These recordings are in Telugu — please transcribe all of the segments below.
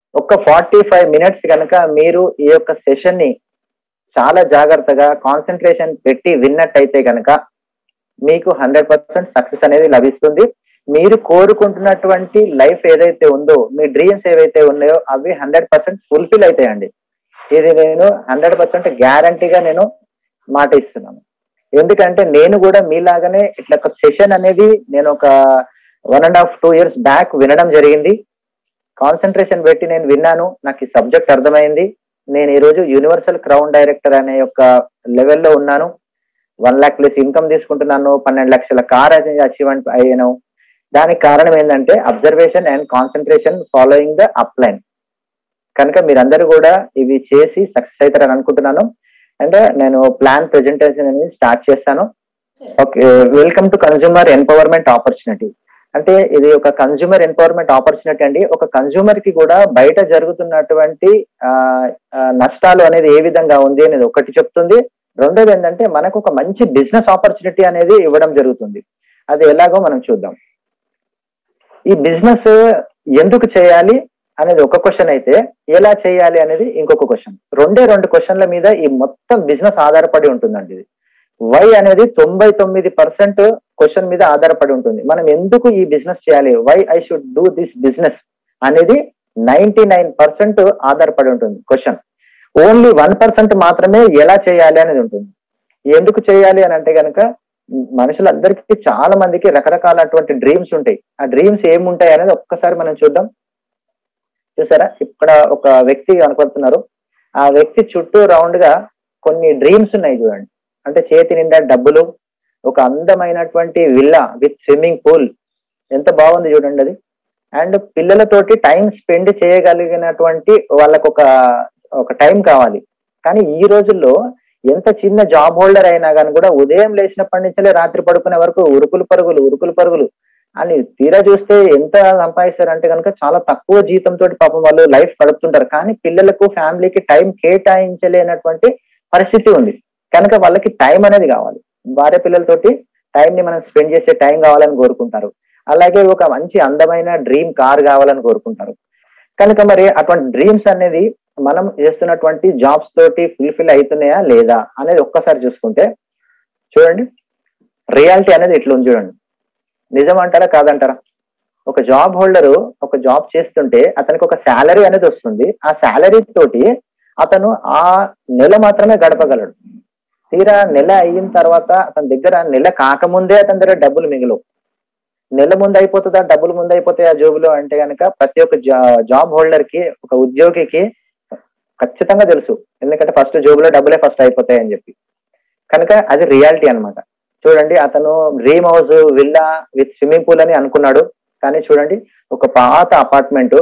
ఒక ఫార్టీ ఫైవ్ మినిట్స్ కనుక మీరు ఈ యొక్క సెషన్ ని చాలా జాగ్రత్తగా కాన్సన్ట్రేషన్ పెట్టి విన్నట్టయితే కనుక మీకు హండ్రెడ్ పర్సెంట్ సక్సెస్ అనేది లభిస్తుంది మీరు కోరుకుంటున్నటువంటి లైఫ్ ఏదైతే ఉందో మీ డ్రీమ్స్ ఏవైతే ఉన్నాయో అవి హండ్రెడ్ పర్సెంట్ ఫుల్ఫిల్ అవుతాయండి ఇది నేను హండ్రెడ్ పర్సెంట్ గ్యారంటీగా నేను మాట ఇస్తున్నాను ఎందుకంటే నేను కూడా మీలాగానే ఇట్లా ఒక సెషన్ అనేది నేను ఒక one and half two years back వినడం జరిగింది కాన్సన్ట్రేషన్ పెట్టి నేను విన్నాను నాకు ఈ సబ్జెక్ట్ అర్థమైంది నేను ఈ రోజు యూనివర్సల్ క్రౌన్ డైరెక్టర్ అనే యొక్క లెవెల్లో ఉన్నాను వన్ లాక్ ప్లస్ ఇన్కమ్ తీసుకుంటున్నాను పన్నెండు లక్షల కార్ అచీవ్మెంట్ అయ్యాను దానికి కారణం ఏంటంటే observation and concentration following the upline కనుక మీరందరూ కూడా ఇవి చేసి సక్సెస్ అవుతారని అనుకుంటున్నాను అండ్ నేను ప్లాన్ ప్రెజెంటేషన్ అనేది స్టార్ట్ చేస్తాను okay welcome to consumer empowerment opportunity అంటే ఇది ఒక కన్జ్యూమర్ ఎంపవర్మెంట్ ఆపర్చునిటీ అండి ఒక కన్జ్యూమర్ కి కూడా బయట జరుగుతున్నటువంటి ఆ, ఆ, నష్టాలు అనేది ఏ విధంగా ఉంది అనేది ఒకటి చెప్తుంది రెండోది ఏంటంటే మనకు ఒక మంచి బిజినెస్ ఆపర్చునిటీ అనేది ఇవ్వడం జరుగుతుంది అది ఎలాగో మనం చూద్దాం ఈ బిజినెస్ ఎందుకు చేయాలి అనేది ఒక క్వశ్చన్ అయితే ఎలా చేయాలి అనేది ఇంకొక క్వశ్చన్ రెండే రెండు క్వశ్చన్ల మీద ఈ మొత్తం బిజినెస్ ఆధారపడి ఉంటుందండి ఇది వై అనేది తొంభై తొమ్మిది పర్సెంట్ క్వశ్చన్ మీద ఆధారపడి ఉంటుంది మనం ఎందుకు ఈ బిజినెస్ చేయాలి why I should do this business అనేది నైన్టీ నైన్ పర్సెంట్ ఆధారపడి ఉంటుంది క్వశ్చన్ ఓన్లీ వన్ పర్సెంట్ మాత్రమే ఎలా చేయాలి అనేది ఉంటుంది ఎందుకు చేయాలి అని అంటే కనుక మనుషులందరికీ చాలా మందికి రకరకాలటువంటి డ్రీమ్స్ ఉంటాయి ఆ డ్రీమ్స్ ఏముంటాయి అనేది ఒక్కసారి మనం చూద్దాం చూసారా ఇక్కడ ఒక వ్యక్తి కనపడుతున్నారు ఆ వ్యక్తి చుట్టూ రౌండ్ గా కొన్ని డ్రీమ్స్ ఉన్నాయి చూడండి అంటే చేతి నిండా డబ్బులు ఒక అందమైనటువంటి విల్లా విత్ స్విమ్మింగ్ పూల్ ఎంత బాగుంది చూడండి అది అండ్ పిల్లలతోటి టైం స్పెండ్ చేయగలిగినటువంటి వాళ్ళకు ఒక ఒక టైం కావాలి కానీ ఈ రోజుల్లో ఎంత చిన్న జాబ్ హోల్డర్ అయినా కానీ కూడా ఉదయం లేచినప్పటి నుంచే రాత్రి పడుకునే వరకు ఉరుకులు పరుగులు ఉరుకులు పరుగులు అని తీరా చూస్తే ఎంత సంపాదిస్తారు అంటే కనుక చాలా తక్కువ జీతంతో పాపం వాళ్ళు లైఫ్ గడుపుతుంటారు కానీ పిల్లలకు ఫ్యామిలీకి టైం కేటాయించలేనటువంటి పరిస్థితి ఉంది కనుక వాళ్ళకి టైం అనేది కావాలి భార్య పిల్లలతోటి టైం ని మనం స్పెండ్ చేసే టైం కావాలని కోరుకుంటారు అలాగే ఒక మంచి అందమైన డ్రీమ్ కార్ కావాలని కోరుకుంటారు కనుక మరి అటువంటి డ్రీమ్స్ అనేది మనం చేస్తున్నటువంటి జాబ్స్ తోటి ఫుల్ఫిల్ అవుతున్నాయా లేదా అనేది ఒక్కసారి చూసుకుంటే చూడండి రియాలిటీ అనేది ఇట్లా ఉంది చూడండి నిజం అంటారా కాదంటారా ఒక జాబ్ హోల్డర్ ఒక జాబ్ చేస్తుంటే అతనికి ఒక శాలరీ అనేది వస్తుంది ఆ శాలరీ తోటి అతను ఆ నెల మాత్రమే గడపగలడు తీరా నెల అయిన తర్వాత అతని దగ్గర నెల కాకముందే అతని దగ్గర డబ్బులు మిగలవు నెల ముందు అయిపోతుందా డబ్బులు ముందు అయిపోతాయి ఆ జోబులో అంటే కనుక ప్రతి ఒక్క జాబ్ హోల్డర్ కి ఒక ఉద్యోగికి ఖచ్చితంగా తెలుసు ఎందుకంటే ఫస్ట్ జోబులో డబ్బులే ఫస్ట్ అయిపోతాయి అని చెప్పి కనుక అది రియాలిటీ అన్నమాట చూడండి అతను dream house villa with swimming pool అని అనుకున్నాడు కానీ చూడండి ఒక పాత అపార్ట్మెంట్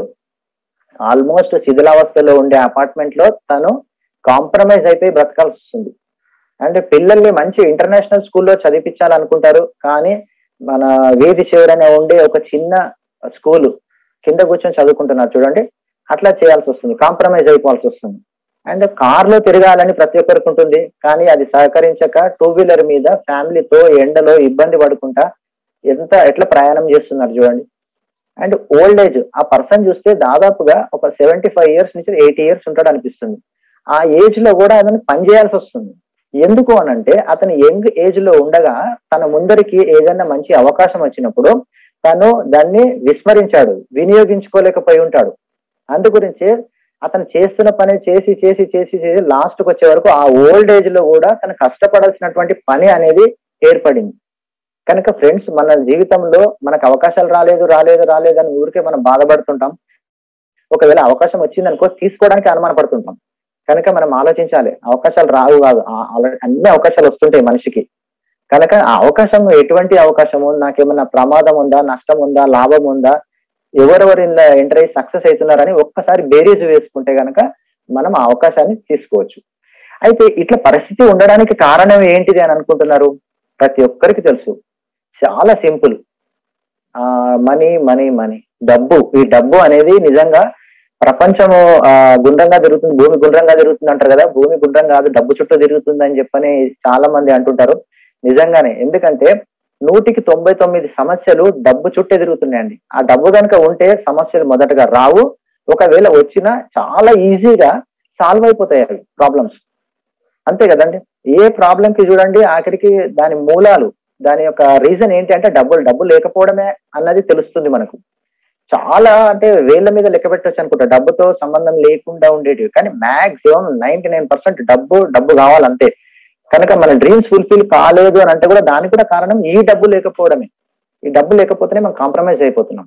ఆల్మోస్ట్ శిథిలావస్థలో ఉండే అపార్ట్మెంట్ లో తను కాంప్రమైజ్ అయిపోయి బ్రతకాల్సి వస్తుంది అంటే పిల్లల్ని మంచి ఇంటర్నేషనల్ స్కూల్లో చదివించాలనుకుంటారు కానీ మన వీధి చివరన ఉండే ఒక చిన్న స్కూల్ కింద కూర్చొని చదువుకుంటున్నారు చూడండి అట్లా చేయాల్సి వస్తుంది కాంప్రమైజ్ అయిపోవాల్సి వస్తుంది అండ్ కార్ లో తిరగాలని ప్రతి ఒక్కరికి ఉంటుంది కానీ అది సహకరించక టూ వీలర్ మీద ఫ్యామిలీతో ఎండలో ఇబ్బంది పడుకుంటా ఎంత ఎట్లా ప్రయాణం చేస్తున్నారు చూడండి అండ్ ఓల్డ్ ఏజ్ ఆ పర్సన్ చూస్తే దాదాపుగా ఒక సెవెంటీ ఫైవ్ ఇయర్స్ నుంచి ఎయిటీ ఇయర్స్ ఉంటాడు అనిపిస్తుంది ఆ ఏజ్ లో కూడా అతను పని చేయాల్సి వస్తుంది ఎందుకు అనంటే అతను యంగ్ ఏజ్ లో ఉండగా తన ముందరికి ఏదైనా మంచి అవకాశం వచ్చినప్పుడు తను దాన్ని విస్మరించాడు వినియోగించుకోలేకపోయి ఉంటాడు అందు గురించి అతను చేస్తున్న పని చేసి చేసి చేసి చేసి లాస్ట్ కి వచ్చే వరకు ఆ ఓల్డ్ ఏజ్ లో కూడా తను కష్టపడాల్సినటువంటి పని అనేది ఏర్పడింది కనుక ఫ్రెండ్స్ మన జీవితంలో మనకు అవకాశాలు రాలేదు రాలేదు రాలేదు అని ఊరికే మనం బాధపడుతుంటాం ఒకవేళ అవకాశం వచ్చింది అనుకో తీసుకోవడానికి అనుమానపడుతుంటాం కనుక మనం ఆలోచించాలి అవకాశాలు రావు కాదు ఆ- ఆల్రెడీ అన్ని అవకాశాలు వస్తుంటాయి మనిషికి కనుక ఆ అవకాశం ఎటువంటి అవకాశము నాకేమన్నా ప్రమాదం ఉందా నష్టం ఉందా లాభం ఉందా ఎవరెవరు ఇందులో ఎంటర్ అయ్యి సక్సెస్ అవుతున్నారని ఒక్కసారి బేరీజ్ వేసుకుంటే గనక మనం ఆ అవకాశాన్ని తీసుకోవచ్చు అయితే ఇట్లా పరిస్థితి ఉండడానికి కారణం ఏంటిది అని అనుకుంటున్నారు ప్రతి ఒక్కరికి తెలుసు చాలా సింపుల్ ఆ మనీ మనీ మనీ డబ్బు ఈ డబ్బు అనేది నిజంగా ప్రపంచము ఆ, గుండ్రంగా తిరుగుతుంది భూమి గుండ్రంగా తిరుగుతుంది అంటారు కదా భూమి గుండ్రం కాదు డబ్బు చుట్టూ తిరుగుతుంది అని చెప్పని చాలా మంది అంటుంటారు నిజంగానే ఎందుకంటే నూటికి తొంభై తొమ్మిది సమస్యలు డబ్బు చుట్టే తిరుగుతున్నాయండి ఆ డబ్బు కనుక ఉంటే సమస్యలు మొదటగా రావు ఒకవేళ వచ్చినా చాలా ఈజీగా సాల్వ్ అయిపోతాయి అవి ప్రాబ్లమ్స్ అంతే కదండి ఏ ప్రాబ్లం కి చూడండి ఆఖరికి దాని మూలాలు దాని యొక్క రీజన్ ఏంటి అంటే డబ్బులు డబ్బు లేకపోవడమే అన్నది తెలుస్తుంది మనకు చాలా అంటే వేళ్ల మీద లెక్క పెట్టచ్చు అనుకుంటా డబ్బుతో సంబంధం లేకుండా ఉండేటివి కానీ మాక్సిమం నైన్టీ నైన్ పర్సెంట్ డబ్బు డబ్బు కావాలంతే కనుక మన డ్రీమ్స్ ఫుల్ఫిల్ కాలేదు అని అంటే కూడా దానికి కూడా కారణం ఈ డబ్బు లేకపోవడమే ఈ డబ్బు లేకపోతేనే మనం కాంప్రమైజ్ అయిపోతున్నాం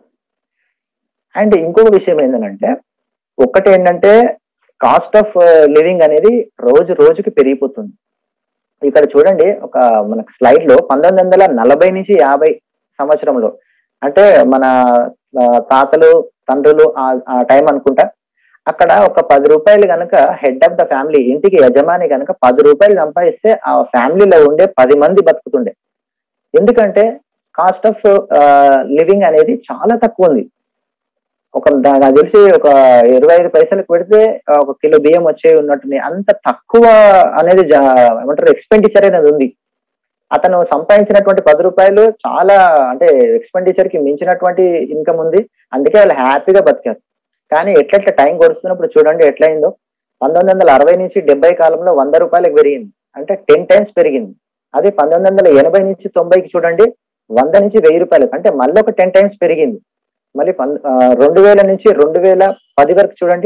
అండ్ ఇంకొక విషయం ఏంటంటే ఒక్కటి ఏంటంటే కాస్ట్ ఆఫ్ లివింగ్ అనేది రోజు రోజుకి పెరిగిపోతుంది ఇక్కడ చూడండి ఒక మనకు స్లైడ్ లో పంతొమ్మిది వందల నలభై నుంచి యాభై సంవత్సరంలో అంటే మన ఆ, తాతలు తండ్రులు ఆ- ఆ టైం అనుకుంటా అక్కడ ఒక పది రూపాయలు కనుక హెడ్ ఆఫ్ ద ఫ్యామిలీ ఇంటికి యజమాని కనుక పది రూపాయలు సంపాదిస్తే ఆ ఫ్యామిలీలో ఉండే పది మంది బతుకుతుండే ఎందుకంటే కాస్ట్ ఆఫ్ లివింగ్ అనేది చాలా తక్కువ ఉంది ఒక దా- నాకు తెలిసి ఒక ఇరవై ఐదు పైసలకు పెడితే ఆ, ఒక కిలో బియ్యం వచ్చే ఉన్నట్టుంది అంత తక్కువ అనేది జా- ఏమంటారు ఎక్స్పెండిచర్ అనేది ఉంది అతను సంపాదించినటువంటి పది రూపాయలు చాలా అంటే ఎక్స్పెండిచర్ కి మించినటువంటి ఇన్కమ్ ఉంది అందుకే వాళ్ళు హ్యాపీగా బతికారు కానీ ఎట్లెట్లా టైం గడుస్తున్నప్పుడు చూడండి ఎట్లయిందో పంతొమ్మిది వందల అరవై నుంచి డెబ్బై కాలంలో వంద రూపాయలకు పెరిగింది అంటే టెన్ టైమ్స్ పెరిగింది అదే పంతొమ్మిది వందల ఎనభై నుంచి తొంభైకి చూడండి వంద నుంచి వెయ్యి రూపాయలకు అంటే మళ్ళీ ఒక టెన్ టైమ్స్ పెరిగింది మళ్ళీ పం- ఆ, రెండు వేల నుంచి రెండు వేల పది వరకు చూడండి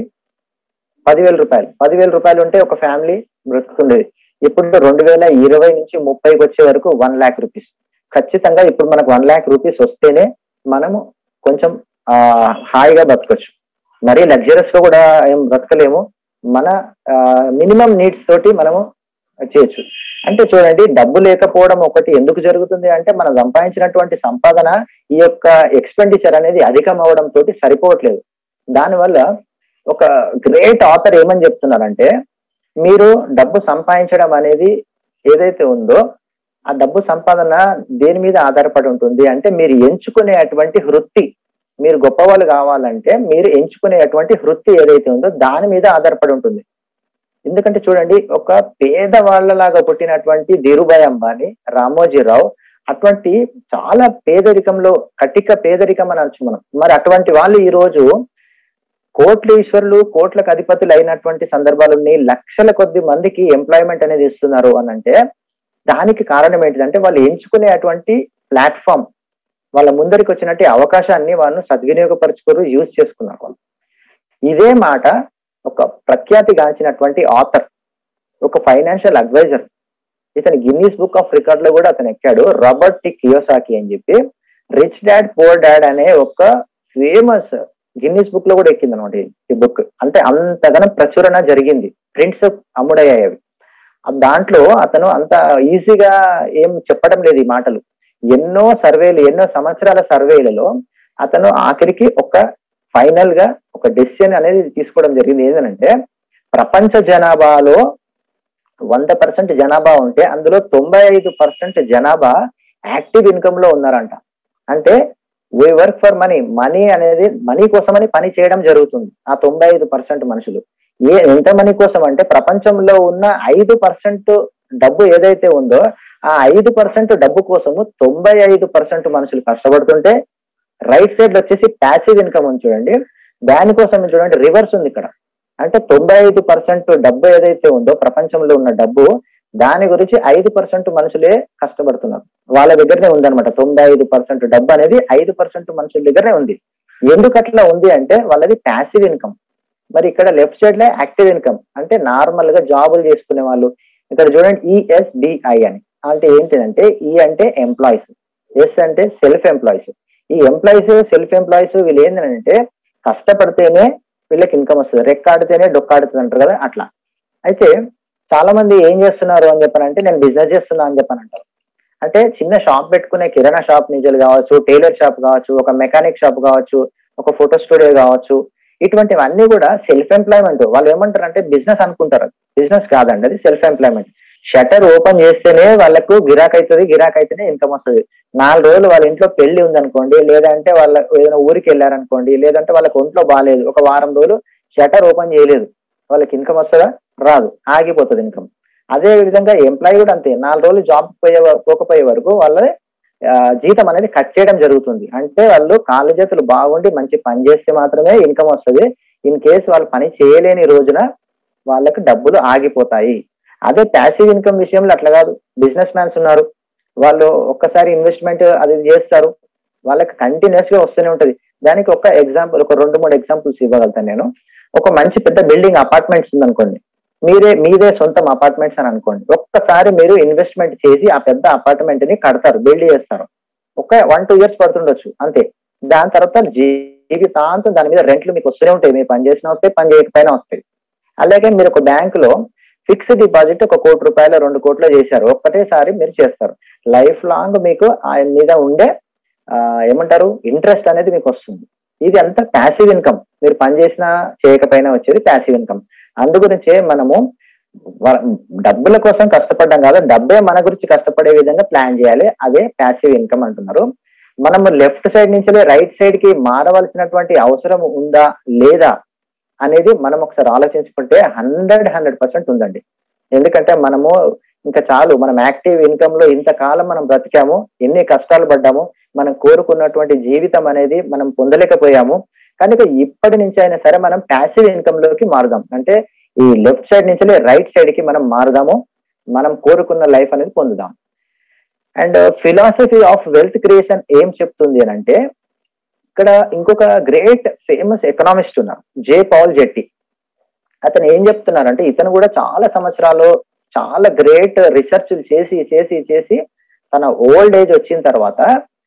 పదివేల రూపాయలు పదివేల రూపాయలు ఉంటే ఒక ఫ్యామిలీ బ్రతుకుండేది ఇప్పుడు రెండు వేల ఇరవై నుంచి ముప్పైకి వచ్చే వరకు వన్ ల్యాక్ రూపీస్ ఖచ్చితంగా ఇప్పుడు మనకు వన్ ల్యాక్ రూపీస్ వస్తేనే మనము కొంచెం ఆ, హాయిగా బతకొచ్చు మరీ లగ్జరస్ గా కూడా ఏం బ్రతకలేము మన మినిమం నీడ్స్ తోటి మనము చేయొచ్చు అంటే చూడండి డబ్బు లేకపోవడం ఒకటి ఎందుకు జరుగుతుంది అంటే మనం సంపాదించినటువంటి సంపాదన ఈ యొక్క ఎక్స్పెండిచర్ అనేది అధికం అవడం తోటి సరిపోవట్లేదు దానివల్ల ఒక గ్రేట్ ఆథర్ ఏమని చెప్తున్నారంటే మీరు డబ్బు సంపాదించడం అనేది ఏదైతే ఉందో ఆ డబ్బు సంపాదన దేని మీద ఆధారపడి ఉంటుంది అంటే మీరు ఎంచుకునే అటువంటి వృత్తి మీరు గొప్పవాళ్ళు కావాలంటే మీరు ఎంచుకునే అటువంటి వృత్తి ఏదైతే ఉందో దాని మీద ఆధారపడి ఉంటుంది ఎందుకంటే చూడండి ఒక పేదవాళ్ళలాగా పుట్టినటువంటి ధీరుభాయ్ అంబానీ రామోజీరావు అటువంటి చాలా పేదరికంలో కటిక పేదరికం అని అనొచ్చు మనం మరి అటువంటి వాళ్ళు ఈ రోజు కోట్ల ఈశ్వరులు కోట్లకు అధిపతులు అయినటువంటి సందర్భాలు ఉన్నాయి లక్షల కొద్ది మందికి ఎంప్లాయ్మెంట్ అనేది ఇస్తున్నారు అని అంటే దానికి కారణం ఏంటిదంటే వాళ్ళు ఎంచుకునే అటువంటి ప్లాట్ఫామ్ వాళ్ళ ముందరికి వచ్చినట్టు అవకాశాన్ని వాళ్ళు సద్వినియోగపరుచుకోరు యూజ్ చేసుకున్నారు వాళ్ళు ఇదే మాట ఒక ప్రఖ్యాతిగాంచినటువంటి ఆథర్ ఒక ఫైనాన్షియల్ అడ్వైజర్ ఇతని గిన్నీస్ బుక్ ఆఫ్ రికార్డ్ లో కూడా అతను ఎక్కాడు రాబర్ట్ టి కియోసాకి అని చెప్పి రిచ్ డాడ్ పోర్ డాడ్ అనే ఒక ఫేమస్ గిన్నీస్ బుక్ లో కూడా ఎక్కింది అనమాట ఈ బుక్ అంటే అంతగానం ప్రచురణ జరిగింది ప్రింట్స్ అమ్ముడయ్యాయి అవి ఆ దాంట్లో అతను అంత ఈజీగా ఏం చెప్పడం లేదు ఈ మాటలు ఎన్నో సర్వేలు ఎన్నో సంవత్సరాల సర్వేలలో అతను ఆఖరికి ఒక ఫైనల్ గా ఒక డెసిషన్ అనేది తీసుకోవడం జరిగింది ఏంటంటే ప్రపంచ జనాభాలో వంద పర్సెంట్ జనాభా ఉంటే అందులో తొంభై ఐదు పర్సెంట్ జనాభా యాక్టివ్ ఇన్కమ్ లో ఉన్నారంట అంటే we work for money money అనేది మనీ కోసమని పని చేయడం జరుగుతుంది ఆ తొంభై ఐదు పర్సెంట్ మనుషులు ఏ ఎంత మనీ కోసం అంటే ప్రపంచంలో ఉన్న ఐదు పర్సెంట్ డబ్బు ఏదైతే ఉందో ఆ ఐదు పర్సెంట్ డబ్బు కోసము తొంభై ఐదు పర్సెంట్ మనుషులు కష్టపడుతుంటే రైట్ సైడ్ లో వచ్చేసి ప్యాసివ్ ఇన్కమ్ ఉంది చూడండి దానికోసం చూడండి రివర్స్ ఉంది ఇక్కడ అంటే తొంభై ఐదు పర్సెంట్ డబ్బు ఏదైతే ఉందో ప్రపంచంలో ఉన్న డబ్బు దాని గురించి ఐదు పర్సెంట్ మనుషులే కష్టపడుతున్నారు వాళ్ళ దగ్గరనే ఉందన్నమాట తొంభై ఐదు పర్సెంట్ డబ్బు అనేది ఐదు పర్సెంట్ మనుషుల దగ్గరనే ఉంది ఎందుకు అట్లా ఉంది అంటే వాళ్ళది ప్యాసివ్ ఇన్కమ్ మరి ఇక్కడ లెఫ్ట్ సైడ్ లో యాక్టివ్ ఇన్కమ్ అంటే నార్మల్ గా జాబులు చేసుకునే వాళ్ళు ఇక్కడ చూడండి ఈఎస్డిఐ అని అంటే ఏంటిదంటే ఈ అంటే ఎంప్లాయీస్ ఎస్ అంటే సెల్ఫ్ ఎంప్లాయీస్ ఈ ఎంప్లాయీస్ సెల్ఫ్ ఎంప్లాయీస్ వీళ్ళు ఏంటంటే కష్టపడితేనే వీళ్ళకి ఇన్కమ్ వస్తుంది రెక్కాడితేనే డొక్కాడుతుంది అంటారు కదా అట్లా అయితే చాలా మంది ఏం చేస్తున్నారు అని చెప్పానంటే నేను బిజినెస్ చేస్తున్నా అని చెప్పని అంటారు అంటే చిన్న షాప్ పెట్టుకునే కిరాణా షాప్ నిజాలు కావచ్చు టైలర్ షాప్ కావచ్చు ఒక మెకానిక్ షాప్ కావచ్చు ఒక ఫోటో స్టూడియో కావచ్చు ఇటువంటివన్నీ కూడా సెల్ఫ్ ఎంప్లాయ్మెంట్ వాళ్ళు ఏమంటారు అంటే బిజినెస్ అనుకుంటారు బిజినెస్ కాదండి అది సెల్ఫ్ ఎంప్లాయ్మెంట్ షటర్ ఓపెన్ చేస్తేనే వాళ్ళకు గిరాక్ అవుతుంది గిరాక్ అయితేనే ఇన్కమ్ వస్తుంది నాలుగు రోజులు వాళ్ళ ఇంట్లో పెళ్లి ఉందనుకోండి లేదంటే వాళ్ళ ఏదైనా ఊరికి వెళ్ళారనుకోండి లేదంటే వాళ్ళకి ఒంట్లో బాగాలేదు ఒక వారం రోజులు షటర్ ఓపెన్ చేయలేదు వాళ్ళకి ఇన్కమ్ వస్తుందా రాదు ఆగిపోతుంది ఇన్కమ్ అదే విధంగా ఎంప్లాయీ కూడా అంతే నాలుగు రోజులు జాబ్ పోయే పోకపోయే వరకు వాళ్ళ ఆ, జీతం అనేది కట్ చేయడం జరుగుతుంది అంటే వాళ్ళు కాళ్ళు చేతులు బాగుండి మంచి పని చేస్తే మాత్రమే ఇన్కమ్ వస్తుంది ఇన్ కేసు వాళ్ళు పని చేయలేని రోజున వాళ్ళకి డబ్బులు ఆగిపోతాయి అదే ప్యాసివ్ ఇన్కమ్ విషయంలో అట్లా కాదు బిజినెస్ మ్యాన్స్ ఉన్నారు వాళ్ళు ఒక్కసారి ఇన్వెస్ట్మెంట్ అది చేస్తారు వాళ్ళకి కంటిన్యూస్ గా వస్తూనే ఉంటది దానికి ఒక ఎగ్జాంపుల్ ఒక రెండు మూడు ఎగ్జాంపుల్స్ ఇవ్వగలుగుతాను నేను ఒక మంచి పెద్ద బిల్డింగ్ అపార్ట్మెంట్స్ ఉందనుకోండి మీరే మీదే సొంతం అపార్ట్మెంట్స్ అని అనుకోండి ఒక్కసారి మీరు ఇన్వెస్ట్మెంట్ చేసి ఆ పెద్ద అపార్ట్మెంట్ ని కడతారు బిల్డ్ చేస్తారు ఒక వన్ టూ ఇయర్స్ పడుతుండొచ్చు అంతే దాని తర్వాత జీవితాంతం దాని మీద రెంట్లు మీకు వస్తూనే ఉంటాయి మీరు పని చేసినా వస్తాయి పని చేయకపోయినా వస్తాయి అలాగే మీరు ఒక బ్యాంక్ లో ఫిక్స్డ్ డిపాజిట్ ఒక కోటి రూపాయలు రెండు కోట్లు చేశారు ఒక్కటేసారి మీరు చేస్తారు లైఫ్ లాంగ్ మీకు ఆయన మీద ఉండే ఆ, ఏమంటారు ఇంట్రెస్ట్ అనేది మీకు వస్తుంది ఇది అంతా ప్యాసివ్ ఇన్కమ్ మీరు పని చేసినా చేయకపోయినా వచ్చేది ప్యాసివ్ ఇన్కమ్ అందు గురించే మనము వ- డబ్బుల కోసం కష్టపడ్డాం కాదు డబ్బే మన గురించి కష్టపడే విధంగా ప్లాన్ చేయాలి అదే ప్యాసివ్ ఇన్కమ్ అంటున్నారు మనము లెఫ్ట్ సైడ్ నుంచి రైట్ సైడ్ కి మారవలసినటువంటి అవసరం ఉందా లేదా అనేది మనం ఒకసారి ఆలోచించుకుంటే హండ్రెడ్ హండ్రెడ్ పర్సెంట్ ఉందండి ఎందుకంటే మనము ఇంకా చాలు మనం యాక్టివ్ ఇన్కమ్ లో ఇంతకాలం మనం బ్రతికాము ఎన్ని కష్టాలు పడ్డాము మనం కోరుకున్నటువంటి జీవితం అనేది మనం పొందలేకపోయాము కనుక ఇప్పటి నుంచి అయినా సరే మనం ప్యాసివ్ ఇన్కమ్ లోకి మారుదాం అంటే ఈ లెఫ్ట్ సైడ్ నుంచి రైట్ సైడ్ కి మనం మారుదాము మనం కోరుకున్న లైఫ్ అనేది పొందుదాం and philosophy of wealth creation ఏం చెప్తుంది అని అంటే ఇక్కడ ఇంకొక గ్రేట్ ఫేమస్ ఎకనామిస్ట్ ఉన్నారు జే పాల్ జెట్టి అతను ఏం చెప్తున్నారంటే ఇతను కూడా చాలా సంవత్సరాలు చాలా గ్రేట్ రీసెర్చ్ చేసి చేసి చేసి తన ఓల్డ్ ఏజ్ వచ్చిన తర్వాత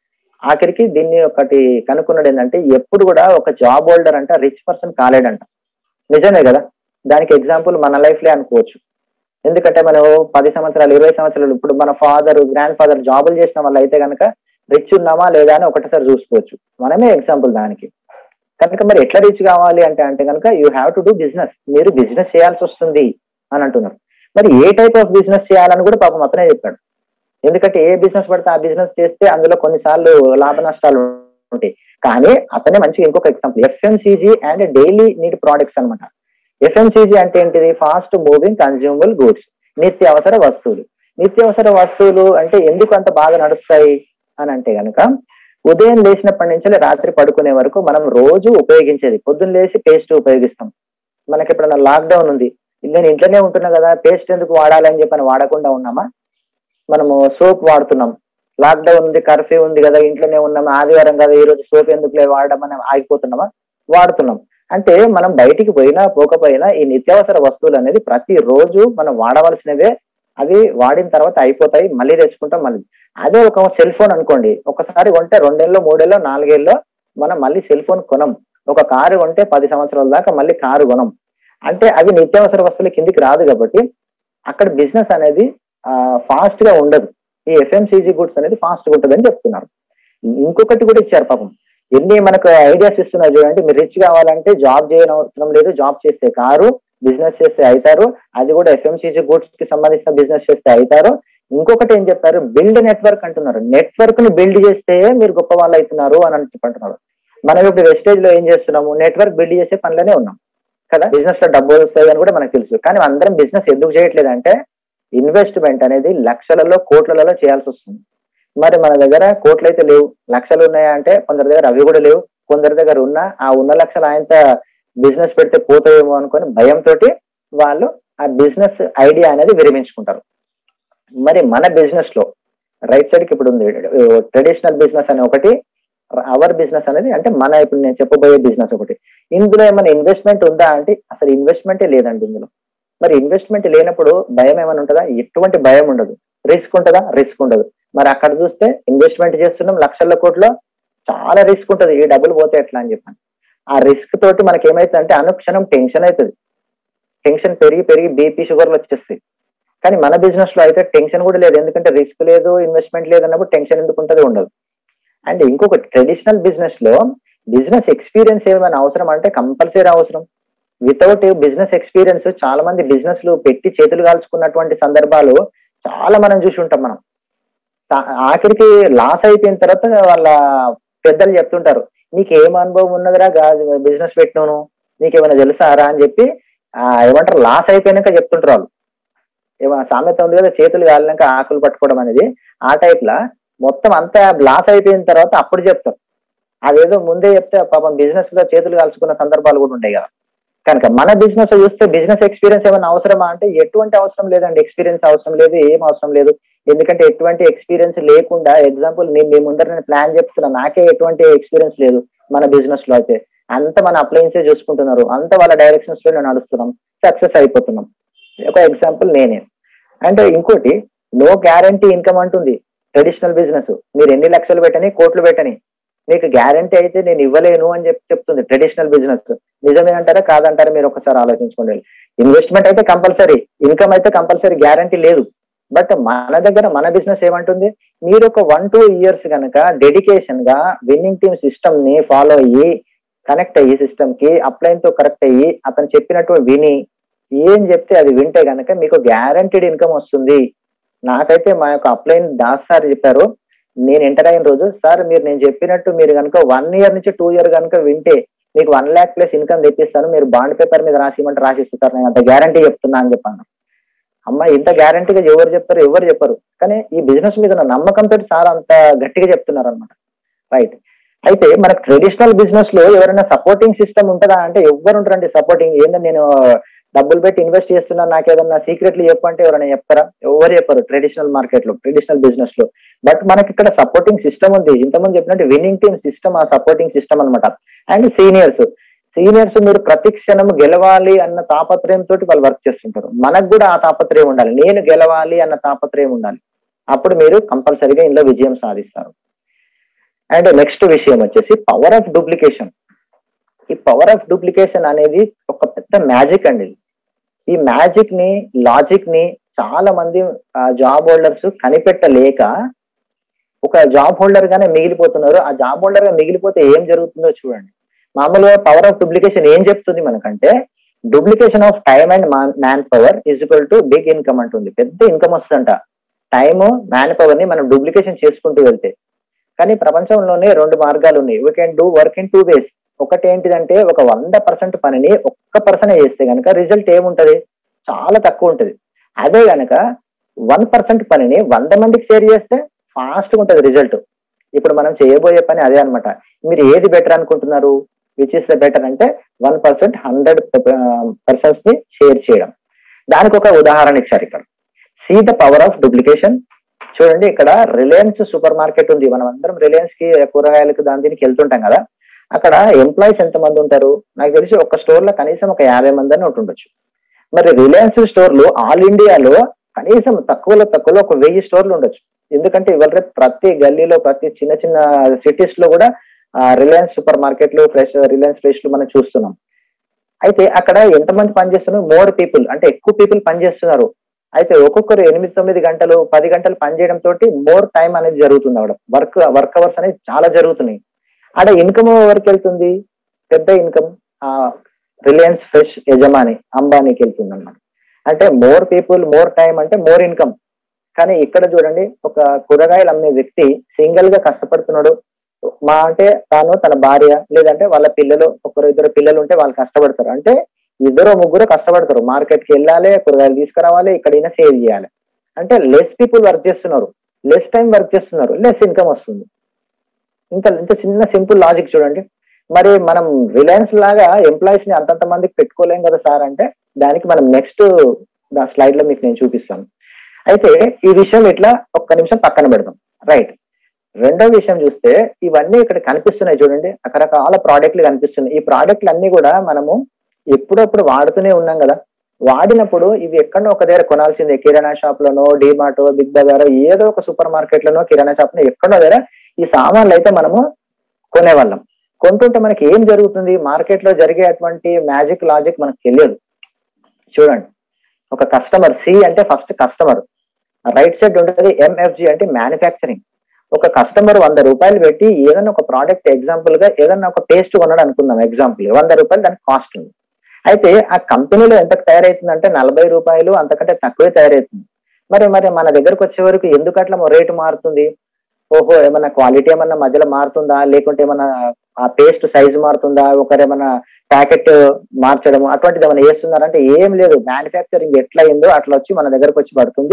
ఆఖరికి దీన్ని ఒకటి కనుక్కున్నాడు ఏంటంటే ఎప్పుడు కూడా ఒక జాబ్ హోల్డర్ అంట రిచ్ పర్సన్ కాలేడంట నిజమే కదా దానికి ఎగ్జాంపుల్ మన లైఫ్ లే అనుకోవచ్చు ఎందుకంటే మనం పది సంవత్సరాలు ఇరవై సంవత్సరాలు ఇప్పుడు మన ఫాదర్ గ్రాండ్ ఫాదర్ జాబులు చేసిన వాళ్ళు అయితే కనుక రిచ్ ఉన్నామా లేదా అని ఒకటిసారి చూసుకోవచ్చు మనమే ఎగ్జాంపుల్ దానికి కనుక మరి ఎట్లా రీచ్ కావాలి అంటే అంటే కనుక you have to do business మీరు బిజినెస్ చేయాల్సి వస్తుంది అని అంటున్నారు మరి ఏ టైప్ ఆఫ్ బిజినెస్ చేయాలని కూడా పాపం అతనే చెప్పాడు ఎందుకంటే ఏ బిజినెస్ పడితే ఆ బిజినెస్ చేస్తే అందులో కొన్నిసార్లు లాభ నష్టాలు ఉంటాయి కానీ అతనే మంచిగా ఇంకొక example FMCG and daily need products అనమాట ఎఫ్ఎంసీజీ అంటే ఏంటిది ఫాస్ట్ మూవింగ్ కన్జ్యూమబుల్ గూడ్స్ నిత్యావసర వస్తువులు నిత్యావసర వస్తువులు అంటే ఎందుకు అంత బాగా నడుస్తాయి అని అంటే గనుక ఉదయం లేచినప్పటి నుంచి రాత్రి పడుకునే వరకు మనం రోజు ఉపయోగించేది పొద్దున్న లేచి పేస్ట్ ఉపయోగిస్తాం మనకి ఎప్పుడన్నా లాక్డౌన్ ఉంది నేను ఇంట్లోనే ఉంటున్నా కదా పేస్ట్ ఎందుకు వాడాలని చెప్పని వాడకుండా ఉన్నామా మనము సోప్ వాడుతున్నాం లాక్డౌన్ ఉంది కర్ఫ్యూ ఉంది కదా ఇంట్లోనే ఉన్నాం ఆదివారం కదా ఈ రోజు సోప్ ఎందుకులే వాడడం అని ఆగిపోతున్నామా వాడుతున్నాం అంటే మనం బయటికి పోయినా పోకపోయినా ఈ నిత్యావసర వస్తువులు అనేది ప్రతి రోజు మనం వాడవలసినవే అవి వాడిన తర్వాత అయిపోతాయి మళ్ళీ తెచ్చుకుంటాం మళ్ళీ అదే ఒక సెల్ ఫోన్ అనుకోండి ఒకసారి కొంటే రెండేళ్ళు మూడేళ్ళు నాలుగేళ్ళు మనం మళ్ళీ సెల్ ఫోన్ కొనం ఒక కారు కొంటే పది సంవత్సరాల దాకా మళ్ళీ కారు కొనం అంటే అవి నిత్యావసర వస్తువుల కిందికి రాదు కాబట్టి అక్కడ బిజినెస్ అనేది ఫాస్ట్ గా ఉండదు ఈ ఎఫ్ఎంసీజీ గుడ్స్ అనేది ఫాస్ట్ గా ఉంటుందని చెప్తున్నారు ఇంకొకటి కూడా ఇచ్చారు పాపం ఎన్ని మనకు ఐడియాస్ ఇస్తున్నారు చూడండి మీరు రిచ్ కావాలంటే జాబ్ చేయని అవసరం లేదు జాబ్ చేస్తే కారు బిజినెస్ చేస్తే అవుతారు అది కూడా ఎఫ్ఎంసీజీ గుడ్స్ కి సంబంధించిన బిజినెస్ చేస్తే అవుతారు ఇంకొకటి ఏం చెప్తారు బిల్డ్ నెట్వర్క్ అంటున్నారు నెట్వర్క్ ని బిల్డ్ చేస్తే మీరు గొప్ప వాళ్ళు అవుతున్నారు అని అని చెప్పంటున్నారు మనం ఇప్పుడు వెస్టేజ్ లో ఏం చేస్తున్నాము నెట్వర్క్ బిల్డ్ చేసే పనిలోనే ఉన్నాం కదా బిజినెస్ లో డబ్బులు వస్తాయి అని కూడా మనకు తెలుసు కానీ అందరం బిజినెస్ ఎందుకు చేయట్లేదు అంటే ఇన్వెస్ట్మెంట్ అనేది లక్షలలో కోట్లలో చేయాల్సి వస్తుంది మరి మన దగ్గర కోట్లు అయితే లేవు లక్షలు ఉన్నాయా అంటే కొందరి దగ్గర అవి కూడా లేవు కొందరి దగ్గర ఉన్న ఆ ఉన్న లక్షలు ఆయనత బిజినెస్ పెడితే పోతాయేమో అనుకొని భయంతో వాళ్ళు ఆ బిజినెస్ ఐడియా అనేది విరమించుకుంటారు మరి మన బిజినెస్ లో రైట్ సైడ్ కి ఇప్పుడు ఉంది ట్రెడిషనల్ బిజినెస్ అనే ఒకటి అవర్ బిజినెస్ అనేది అంటే మన ఇప్పుడు నేను చెప్పబోయే బిజినెస్ ఒకటి ఇందులో ఏమైనా ఇన్వెస్ట్మెంట్ ఉందా అంటే అసలు ఇన్వెస్ట్మెంటే లేదండి ఇందులో మరి ఇన్వెస్ట్మెంట్ లేనప్పుడు భయం ఏమైనా ఉంటుందా ఎటువంటి భయం ఉండదు రిస్క్ ఉంటుందా రిస్క్ ఉండదు మరి అక్కడ చూస్తే ఇన్వెస్ట్మెంట్ చేస్తున్నాం లక్షల కోట్లో చాలా రిస్క్ ఉంటుంది ఈ డబ్బులు పోతే ఎట్లా అని చెప్పాను ఆ రిస్క్ తోటి మనకి ఏమైతుంది అంటే అనుక్షణం టెన్షన్ అవుతుంది టెన్షన్ పెరిగి పెరిగి బీపీ షుగర్లు వచ్చేస్తాయి కానీ మన బిజినెస్ లో అయితే టెన్షన్ కూడా లేదు ఎందుకంటే రిస్క్ లేదు ఇన్వెస్ట్మెంట్ లేదు అన్నప్పుడు టెన్షన్ ఎందుకు ఉంటుంది ఉండదు అండ్ ఇంకొక ట్రెడిషనల్ బిజినెస్ లో బిజినెస్ ఎక్స్పీరియన్స్ ఏమైనా అవసరం అంటే కంపల్సరీ అవసరం వితౌట్ బిజినెస్ ఎక్స్పీరియన్స్ చాలా మంది బిజినెస్ లు పెట్టి చేతులు కాల్చుకున్నటువంటి సందర్భాలు చాలా మనం చూసి ఉంటాం మనం ఆఖరికి లాస్ అయిపోయిన తర్వాత వాళ్ళ పెద్దలు చెప్తుంటారు నీకు ఏం అనుభవం ఉన్నదిరా బిజినెస్ పెట్టినాను నీకేమైనా తెలుసారా అని చెప్పి ఏమంటారు లాస్ అయిపోయినాక చెప్తుంటారు వాళ్ళు ఏమైనా సామెత ఉంది కదా చేతులు కాలినాక ఆకులు పట్టుకోవడం అనేది ఆ టైప్ లా మొత్తం అంతా లాస్ అయిపోయిన తర్వాత అప్పుడు చెప్తారు అదేదో ముందే చెప్తే పాపం బిజినెస్ లో చేతులు కాల్చుకున్న సందర్భాలు కూడా ఉంటాయి కదా కనుక మన బిజినెస్ చూస్తే బిజినెస్ ఎక్స్పీరియన్స్ ఏమైనా అవసరమా అంటే ఎటువంటి అవసరం లేదండి ఎక్స్పీరియన్స్ అవసరం లేదు ఏం అవసరం లేదు ఎందుకంటే ఎటువంటి ఎక్స్పీరియన్స్ లేకుండా ఎగ్జాంపుల్ నేను మీ ముందర నేను ప్లాన్ చెప్తున్నా నాకే ఎటువంటి ఎక్స్పీరియన్స్ లేదు మన బిజినెస్ లో అయితే అంత మన అప్లయన్సే చూసుకుంటున్నారు అంత వాళ్ళ డైరెక్షన్స్ లో నడుస్తున్నాం సక్సెస్ అయిపోతున్నాం ఒక ఎగ్జాంపుల్ నేనే అండ్ ఇంకోటి నో గ్యారంటీ ఇన్కమ్ అంటుంది ట్రెడిషనల్ బిజినెస్ మీరు ఎన్ని లక్షలు పెట్టని కోట్లు పెట్టని మీకు గ్యారంటీ అయితే నేను ఇవ్వలేను అని చెప్పి చెప్తుంది ట్రెడిషనల్ బిజినెస్ నిజమే అంటారా కాదంటారా మీరు ఒకసారి ఆలోచించుకోండి ఇన్వెస్ట్మెంట్ అయితే కంపల్సరీ ఇన్కమ్ అయితే కంపల్సరీ గ్యారంటీ లేదు బట్ మన దగ్గర మన బిజినెస్ ఏమంటుంది మీరు ఒక వన్ టూ ఇయర్స్ కనుక డెడికేషన్ గా విన్నింగ్ టీమ్ సిస్టమ్ ని ఫాలో అయ్యి కనెక్ట్ అయ్యి సిస్టమ్ కి అప్లైన్ తో కరెక్ట్ అయ్యి అతను చెప్పినట్టు విని ఏం చెప్తే అది వింటే కనుక మీకు గ్యారంటీడ్ ఇన్కమ్ వస్తుంది నాకైతే మా యొక్క అప్లైన్ దాస్ సార్ చెప్పారు నేను ఎంటర్ అయిన రోజు సార్ మీరు నేను చెప్పినట్టు మీరు కనుక వన్ ఇయర్ నుంచి టూ ఇయర్ కనుక వింటే మీకు వన్ ల్యాక్ ప్లస్ ఇన్కమ్ తెప్పిస్తాను మీరు బాండ్ పేపర్ మీద రాసిమంటే రాసిస్తారు నేను అంత గ్యారంటీ చెప్తున్నా అని చెప్పాను అమ్మ ఇంత గ్యారంటీగా ఎవరు చెప్తారు ఎవరు చెప్పరు కానీ ఈ బిజినెస్ మీద ఉన్న నమ్మకంతో సార్ అంత గట్టిగా చెప్తున్నారు అనమాట రైట్ అయితే మనకు ట్రెడిషనల్ బిజినెస్ లో ఎవరైనా సపోర్టింగ్ సిస్టమ్ ఉంటుందా అంటే ఎవరు ఉంటారండి సపోర్టింగ్ ఏంటంటే నేను డబ్బులు పెట్టి ఇన్వెస్ట్ చేస్తున్నా నాకు ఏదన్నా సీక్రెట్లు చెప్పంటే ఎవరైనా చెప్తారా ఎవరు చెప్పరు ట్రెడిషనల్ మార్కెట్ లో ట్రెడిషనల్ బిజినెస్ లో బట్ మనకి ఇక్కడ సపోర్టింగ్ సిస్టమ్ ఉంది ఇంతమంది చెప్పినట్టు విన్నింగ్ టీమ్ సిస్టమ్ ఆ సపోర్టింగ్ సిస్టమ్ అనమాట అండ్ సీనియర్స్ సీనియర్స్ మీరు ప్రతి క్షణం గెలవాలి అన్న తాపత్రయం తోటి వాళ్ళు వర్క్ చేస్తుంటారు మనకు కూడా ఆ తాపత్రయం ఉండాలి నేను గెలవాలి అన్న తాపత్రయం ఉండాలి అప్పుడు మీరు కంపల్సరీగా ఇందులో విజయం సాధిస్తారు అండ్ నెక్స్ట్ విషయం వచ్చేసి పవర్ ఆఫ్ డూప్లికేషన్ ఈ పవర్ ఆఫ్ డూప్లికేషన్ అనేది ఒక పెద్ద మ్యాజిక్ అండి ఈ మ్యాజిక్ ని లాజిక్ ని చాలా మంది జాబ్ హోల్డర్స్ కనిపెట్టలేక ఒక జాబ్ హోల్డర్ గానే మిగిలిపోతున్నారు ఆ జాబ్ హోల్డర్ గా మిగిలిపోతే ఏం జరుగుతుందో చూడండి మామూలుగా పవర్ ఆఫ్ డూప్లికేషన్ ఏం చెప్తుంది మనకంటే duplication of time and man power is equal to big income అంటుంది పెద్ద ఇన్కమ్ వస్తుందంట టైమ్ మ్యాన్ పవర్ ని మనం డూప్లికేషన్ చేసుకుంటూ వెళ్తే కానీ ప్రపంచంలోనే రెండు మార్గాలు ఉన్నాయి we can do work in two ways ఒకటి ఏంటిదంటే ఒక వంద పర్సెంట్ పనిని ఒక్క పర్సన్ చేస్తే కనుక రిజల్ట్ ఏముంటది చాలా తక్కువ ఉంటది అదే గనక వన్ పర్సెంట్ పనిని వంద మందికి షేర్ చేస్తే ఫాస్ట్ గా ఉంటది రిజల్ట్ ఇప్పుడు మనం చేయబోయే పని అదే అనమాట మీరు ఏది బెటర్ అనుకుంటున్నారు విచ్ ఇస్ ద బెటర్ అంటే వన్ పర్సెంట్ హండ్రెడ్ పర్సన్స్ ని షేర్ చేయడం దానికి ఒక ఉదాహరణ ఇచ్చారు ఇక్కడ see the power of duplication చూడండి ఇక్కడ రిలయన్స్ సూపర్ మార్కెట్ ఉంది మనం అందరం రిలయన్స్ కి కూరగాయలకు దాని దీనికి వెళ్తుంటాం కదా అక్కడ ఎంప్లాయీస్ ఎంత మంది ఉంటారు నాకు తెలిసి ఒక స్టోర్ లో కనీసం ఒక యాభై మంది అని ఉంటుండొచ్చు మరి రిలయన్స్ స్టోర్లు ఆల్ ఇండియాలో కనీసం తక్కువలో తక్కువలో ఒక వెయ్యి స్టోర్లు ఉండొచ్చు ఎందుకంటే ఇవాళ రేపు ప్రతి గల్లీలో ప్రతి చిన్న చిన్న సిటీస్ లో కూడా రిలయన్స్ సూపర్ మార్కెట్లు ఫ్రెష్ రిలయన్స్ ఫ్రెష్లు మనం చూస్తున్నాం అయితే అక్కడ ఎంతమంది పనిచేస్తున్నారు మోర్ పీపుల్ అంటే ఎక్కువ పీపుల్ పనిచేస్తున్నారు అయితే ఒక్కొక్కరు ఎనిమిది తొమ్మిది గంటలు పది గంటలు పనిచేయడం తోటి మోర్ టైం అనేది జరుగుతుంది అక్కడ వర్క్ వర్క్ అవర్స్ అనేది చాలా జరుగుతున్నాయి ఆడ ఇన్కమ్ ఎవరికి వెళ్తుంది పెద్ద ఇన్కమ్ రిలయన్స్ ఫ్రెష్ యజమాని అంబానీకి వెళ్తుంది అన్నమాట అంటే మోర్ పీపుల్ మోర్ టైం అంటే మోర్ ఇన్కమ్ కానీ ఇక్కడ చూడండి ఒక కూరగాయలు అమ్మే వ్యక్తి సింగిల్ గా కష్టపడుతున్నాడు మా అంటే తాను తన భార్య లేదంటే వాళ్ళ పిల్లలు ఒకరు ఇద్దరు పిల్లలు ఉంటే వాళ్ళు కష్టపడతారు అంటే ఇద్దరు ముగ్గురు కష్టపడతారు మార్కెట్ కి వెళ్ళాలి కూరగాయలు తీసుకురావాలి ఇక్కడైనా సేల్ చేయాలి అంటే లెస్ పీపుల్ వర్క్ చేస్తున్నారు లెస్ టైం వర్క్ చేస్తున్నారు లెస్ ఇన్కమ్ వస్తుంది ఇంత ఇంత చిన్న సింపుల్ లాజిక్ చూడండి మరి మనం రిలయన్స్ లాగా ఎంప్లాయీస్ ని అంతంత మందికి పెట్టుకోలేం కదా సార్ అంటే దానికి మనం నెక్స్ట్ స్లైడ్ లో మీకు నేను చూపిస్తాను అయితే ఈ విషయం ఇట్లా ఒక్క నిమిషం పక్కన పెడదాం రైట్ రెండో విషయం చూస్తే ఇవన్నీ ఇక్కడ కనిపిస్తున్నాయి చూడండి రకరకాల ప్రోడక్ట్లు కనిపిస్తున్నాయి ఈ ప్రోడక్ట్లు అన్ని కూడా మనము ఎప్పుడప్పుడు వాడుతూనే ఉన్నాం కదా వాడినప్పుడు ఇవి ఎక్కడో ఒక దగ్గర కొనాల్సిందే కిరాణా షాప్ లోనో డిమార్ట్ బిగ్ బజార్ ఏదో ఒక సూపర్ మార్కెట్ లోనో కిరాణా షాప్ లో ఎక్కడో దగ్గర ఈ సామాన్లు అయితే మనము కొనేవాళ్ళం కొంటుంటే మనకి ఏం జరుగుతుంది మార్కెట్ లో జరిగేటువంటి మ్యాజిక్ లాజిక్ మనకు తెలియదు చూడండి ఒక కస్టమర్ సి అంటే ఫస్ట్ కస్టమర్ రైట్ సైడ్ ఉంటుంది ఎంఎఫ్జి అంటే మ్యానుఫ్యాక్చరింగ్ ఒక కస్టమర్ వంద రూపాయలు పెట్టి ఏదైనా ఒక ప్రోడక్ట్ ఎగ్జాంపుల్ గా ఏదైనా ఒక పేస్ట్ కొన్నాడు అనుకుందాం ఎగ్జాంపుల్ వంద రూపాయలు దానికి కాస్ట్ ఉంది అయితే ఆ కంపెనీలో ఎంత తయారవుతుందంటే నలభై రూపాయలు అంతకంటే తక్కువే తయారవుతుంది మరి మరి మన దగ్గరకు వచ్చే వరకు ఎందుకు అట్లా రేటు మారుతుంది ఓహో ఏమన్నా క్వాలిటీ ఏమన్నా మధ్యలో మారుతుందా లేకుంటే ఏమన్నా ఆ పేస్ట్ సైజు మారుతుందా ఒకరేమన్నా ప్యాకెట్ మార్చడం అటువంటిది ఏమైనా చేస్తున్నారంటే ఏం లేదు మ్యానుఫ్యాక్చరింగ్ ఎట్లా అయిందో అట్లా వచ్చి మన దగ్గరకు వచ్చి పడుతుంది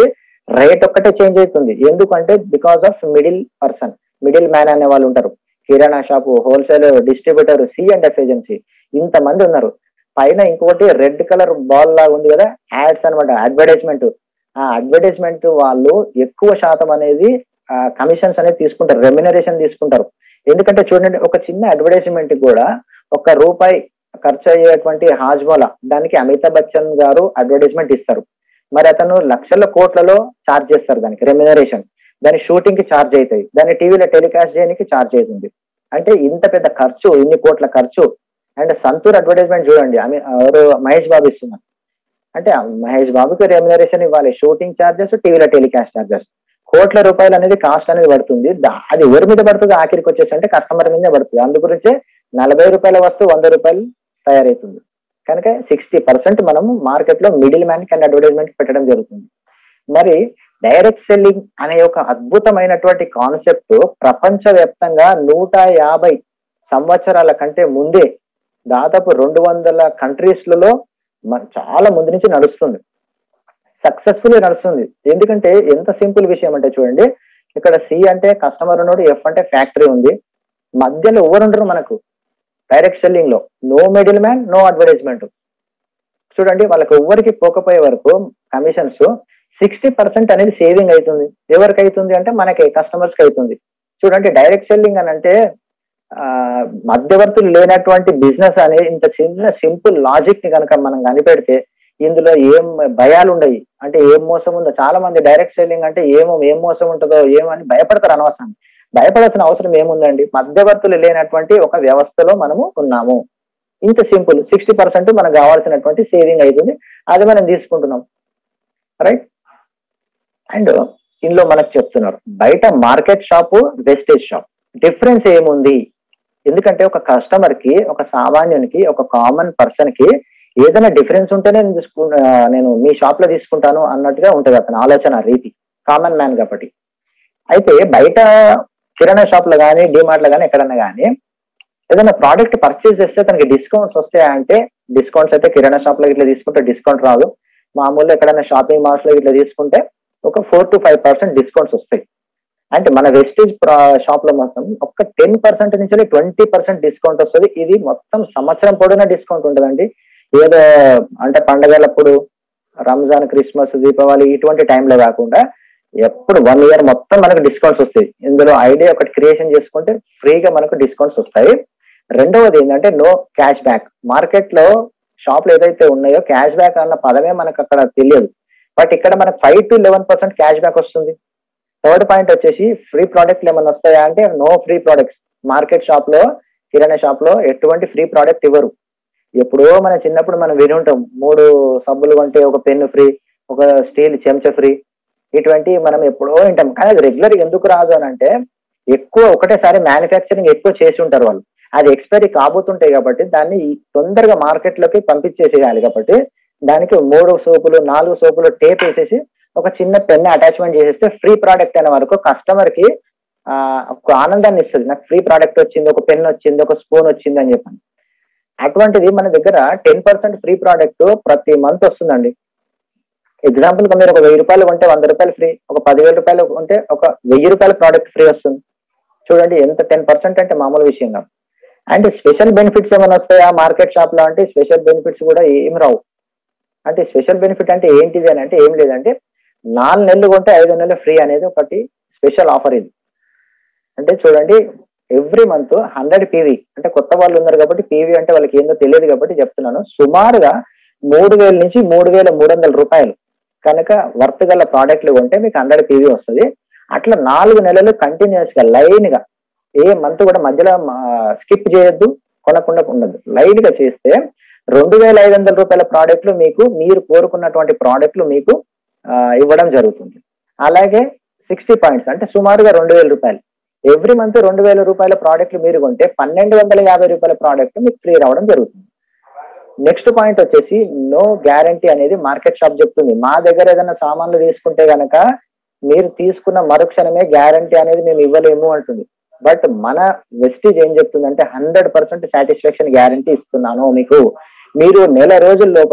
రేట్ ఒక్కటే చేంజ్ అవుతుంది ఎందుకంటే because of middle person middle man అనే వాళ్ళు ఉంటారు kirana shop wholesale distributor C and F agency ఇంతమంది ఉన్నారు పైన ఇంకొకటి రెడ్ కలర్ బాల్ లాగా ఉంది కదా యాడ్స్ అనమాట అడ్వర్టైజ్మెంట్ ఆ అడ్వర్టైజ్మెంట్ వాళ్ళు ఎక్కువ శాతం అనేది కమిషన్స్ అనేది తీసుకుంటారు రెమ్యునరేషన్ తీసుకుంటారు ఎందుకంటే చూడండి ఒక చిన్న అడ్వర్టైజ్మెంట్ కూడా ఒక రూపాయి ఖర్చు అయ్యేటువంటి హాజ్మోలా దానికి అమితాబ్ బచ్చన్ గారు అడ్వర్టైజ్మెంట్ ఇస్తారు మరి అతను లక్షల కోట్లలో ఛార్జ్ చేస్తారు దానికి రెమ్యునరేషన్ దాని షూటింగ్ కి ఛార్జ్ అవుతాయి దాని టీవీలో టెలికాస్ట్ చేయడానికి ఛార్జ్ అవుతుంది అంటే ఇంత పెద్ద ఖర్చు ఇన్ని కోట్ల ఖర్చు అండ్ సంతూర్ అడ్వర్టైజ్మెంట్ చూడండి ఆమె ఎవరు మహేష్ బాబు ఇస్తున్నారు అంటే మహేష్ బాబుకి రెమ్యునరేషన్ ఇవ్వాలి షూటింగ్ ఛార్జెస్ టీవీలో టెలికాస్ట్ ఛార్జెస్ కోట్ల రూపాయలు అనేది కాస్ట్ అనేది పడుతుంది దా- అది ఎవరి మీద పడుతుంది ఆఖరికి వచ్చేసి అంటే కస్టమర్ మీదే పడుతుంది అందు గురించే నలభై రూపాయల వస్తువు వంద రూపాయలు తయారవుతుంది కనుక సిక్స్టీ పర్సెంట్ మనము మార్కెట్ లో మిడిల్ మ్యాన్ కి అడ్వర్టైజ్మెంట్ పెట్టడం జరుగుతుంది మరి డైరెక్ట్ సెల్లింగ్ అనే ఒక అద్భుతమైనటువంటి కాన్సెప్ట్ ప్రపంచవ్యాప్తంగా నూట యాభై సంవత్సరాల కంటే ముందే దాదాపు రెండు వందల కంట్రీస్లలో మ- చాలా ముందు నుంచి నడుస్తుంది సక్సెస్ఫుల్ నడుస్తుంది ఎందుకంటే ఎంత సింపుల్ విషయం అంటే చూడండి ఇక్కడ సి అంటే కస్టమర్ ఉన్నాడు ఎఫ్ అంటే ఫ్యాక్టరీ ఉంది మధ్యలో ఎవరు ఉండరు మనకు డైరెక్ట్ సెల్లింగ్ లో no middle man no advertisement చూడండి వాళ్ళకి ఎవ్వరికి పోకపోయే వరకు కమిషన్స్ సిక్స్టీ పర్సెంట్ అనేది సేవింగ్ అవుతుంది ఎవరికి అవుతుంది అంటే మనకి కస్టమర్స్ కి అవుతుంది చూడండి డైరెక్ట్ సెల్లింగ్ అని అంటే ఆ, మధ్యవర్తులు లేనటువంటి బిజినెస్ అనే ఇంత చిన్న సింపుల్ లాజిక్ ని కనుక మనం కనిపెడితే ఇందులో ఏం భయాలు ఉండయి అంటే ఏం మోసం ఉందో చాలా మంది డైరెక్ట్ సెల్లింగ్ అంటే ఏమో ఏం మోసం ఉంటుందో ఏమని భయపడతారు అనవసరం భయపడాల్సిన అవసరం ఏముందండి మధ్యవర్తులు లేనటువంటి ఒక వ్యవస్థలో మనము ఉన్నాము ఇంత సింపుల్ సిక్స్టీ పర్సెంట్ మనకు కావాల్సినటువంటి సేవింగ్ అవుతుంది అది మనం తీసుకుంటున్నాం రైట్ అండ్ ఇందులో మనకు చెప్తున్నారు బయట market shop Vestige shop difference ఏముంది ఎందుకంటే ఒక కస్టమర్ కి ఒక సామాన్యునికి ఒక కామన్ పర్సన్ కి ఏదైనా డిఫరెన్స్ ఉంటేనే నేను తీసుకు ఆ, నేను మీ షాప్ లో తీసుకుంటాను అన్నట్టుగా ఉంటది అతని ఆలోచన రీతి కామన్ మ్యాన్ కాబట్టి అయితే బయట కిరాణా షాప్ లో కానీ డిమార్ట్ లో కానీ ఎక్కడన్నా కానీ ఏదైనా ప్రోడక్ట్ పర్చేస్ చేస్తే తనకి డిస్కౌంట్స్ వస్తాయా అంటే డిస్కౌంట్స్ అయితే కిరాణా షాప్ లో ఇట్లా తీసుకుంటే డిస్కౌంట్ రాదు మామూలుగా ఎక్కడైనా షాపింగ్ మాల్స్ లో ఇట్లా తీసుకుంటే ఒక four to five percent discounts వస్తాయి అంటే మన వెస్టేజ్ షాప్ లో మొత్తం ఒక టెన్ పర్సెంట్ నుంచి ట్వంటీ పర్సెంట్ డిస్కౌంట్ వస్తుంది ఇది మొత్తం సంవత్సరం పొడవునా డిస్కౌంట్ ఉంటుందండి ఏదో అంటే పండగలప్పుడు రంజాన్ క్రిస్మస్ దీపావళి ఇటువంటి టైంలో కాకుండా ఎప్పుడు వన్ ఇయర్ మొత్తం మనకు డిస్కౌంట్స్ వస్తాయి ఇందులో ఐడియా ఒకటి క్రియేషన్ చేసుకుంటే ఫ్రీగా మనకు డిస్కౌంట్స్ వస్తాయి రెండవది ఏంటంటే నో క్యాష్ బ్యాక్ మార్కెట్ లో షాప్లు ఏదైతే ఉన్నాయో క్యాష్ బ్యాక్ అన్న పదమే మనకు అక్కడ తెలియదు బట్ ఇక్కడ మనకు five to eleven percent cash back వస్తుంది థర్డ్ పాయింట్ వచ్చేసి ఫ్రీ ప్రోడక్ట్లు ఏమైనా వస్తాయా అంటే no free products market shop లో కిరాణా షాప్ లో ఎటువంటి ఫ్రీ ప్రోడక్ట్ ఇవ్వరు ఎప్పుడో మన చిన్నప్పుడు మనం విని ఉంటాం మూడు సబ్బులు కొంటే ఒక పెన్ను ఫ్రీ ఒక స్టీల్ చెంచా ఫ్రీ ఇటువంటి మనం ఎప్పుడో వింటాం కానీ అది రెగ్యులర్ ఎందుకు రాదు అని అంటే ఎక్కువ ఒకటేసారి మ్యానుఫ్యాక్చరింగ్ ఎక్కువ చేసి ఉంటారు వాళ్ళు అది ఎక్స్పైరీ కాబోతుంటాయి కాబట్టి దాన్ని తొందరగా మార్కెట్ లోకి పంపించేసేయాలి కాబట్టి దానికి మూడు సోపులు నాలుగు సోపులు టేప్ వేసేసి ఒక చిన్న పెన్ అటాచ్మెంట్ చేసేస్తే ఫ్రీ ప్రోడక్ట్ అనే వరకు కస్టమర్ కి ఆ, ఒక ఆనందాన్ని ఇస్తుంది నాకు ఫ్రీ ప్రోడక్ట్ వచ్చింది ఒక పెన్ వచ్చింది ఒక స్పూన్ వచ్చింది అని చెప్పాను అటువంటిది మన దగ్గర టెన్ పర్సెంట్ ఫ్రీ ప్రోడక్ట్ ప్రతి మంత్ వస్తుందండి ఎగ్జాంపుల్ మీరు ఒక వెయ్యి రూపాయలు కొంటే వంద రూపాయలు ఫ్రీ ఒక పదివేల రూపాయలు కొంటే ఒక వెయ్యి రూపాయల ప్రోడక్ట్ ఫ్రీ వస్తుంది చూడండి ఎంత టెన్ పర్సెంట్ అంటే మామూలు విషయం కాదు అండ్ స్పెషల్ బెనిఫిట్స్ ఏమైనా వస్తాయా మార్కెట్ షాప్ లో అంటే స్పెషల్ బెనిఫిట్స్ కూడా ఏం రావు అంటే స్పెషల్ బెనిఫిట్ అంటే ఏంటిది అని అంటే ఏం లేదంటే నాలుగు నెలలు కొంటే ఐదు నెలలు ఫ్రీ అనేది ఒకటి స్పెషల్ ఆఫర్ ఇది అంటే చూడండి ఎవ్రీ మంత్ హండ్రెడ్ పీవీ అంటే కొత్త వాళ్ళు ఉన్నారు కాబట్టి పీవీ అంటే వాళ్ళకి ఏందో తెలియదు కాబట్టి చెప్తున్నాను సుమారుగా మూడు వేల నుంచి మూడు వేల మూడు వందల రూపాయలు కనుక వర్త్ గల ప్రోడక్ట్లు కొంటే మీకు హండ్రెడ్ పీవీ వస్తుంది అట్లా నాలుగు నెలలు కంటిన్యూస్ గా లైన్ గా ఏ మంత్ కూడా మధ్యలో స్కిప్ చేయొద్దు కొనకుండా ఉండదు లైన్ గా చేస్తే రెండు వేల ఐదు వందల రూపాయల ప్రోడక్ట్లు మీకు మీరు కోరుకున్నటువంటి ప్రోడక్ట్లు మీకు ఆ, ఇవ్వడం జరుగుతుంది అలాగే సిక్స్టీ పాయింట్స్ అంటే సుమారుగా రెండు వేల రూపాయలు ఎవ్రీ మంత్ రెండు వేల రూపాయల ప్రోడక్ట్లు మీరు కొంటే పన్నెండు వందల యాభై రూపాయల ప్రోడక్ట్ మీకు ఫ్రీ రావడం జరుగుతుంది నెక్స్ట్ పాయింట్ వచ్చేసి నో గ్యారంటీ అనేది మార్కెట్ షాప్ చెప్తుంది మా దగ్గర ఏదైనా సామాన్లు తీసుకుంటే గనక మీరు తీసుకున్న మరుక్షణమే గ్యారంటీ అనేది మేము ఇవ్వలేము అంటుంది బట్ మన వెస్టీజ్ ఏం చెప్తుందంటే హండ్రెడ్ పర్సెంట్ సాటిస్ఫాక్షన్ గ్యారంటీ ఇస్తున్నాను మీకు మీరు నెల రోజుల లోపల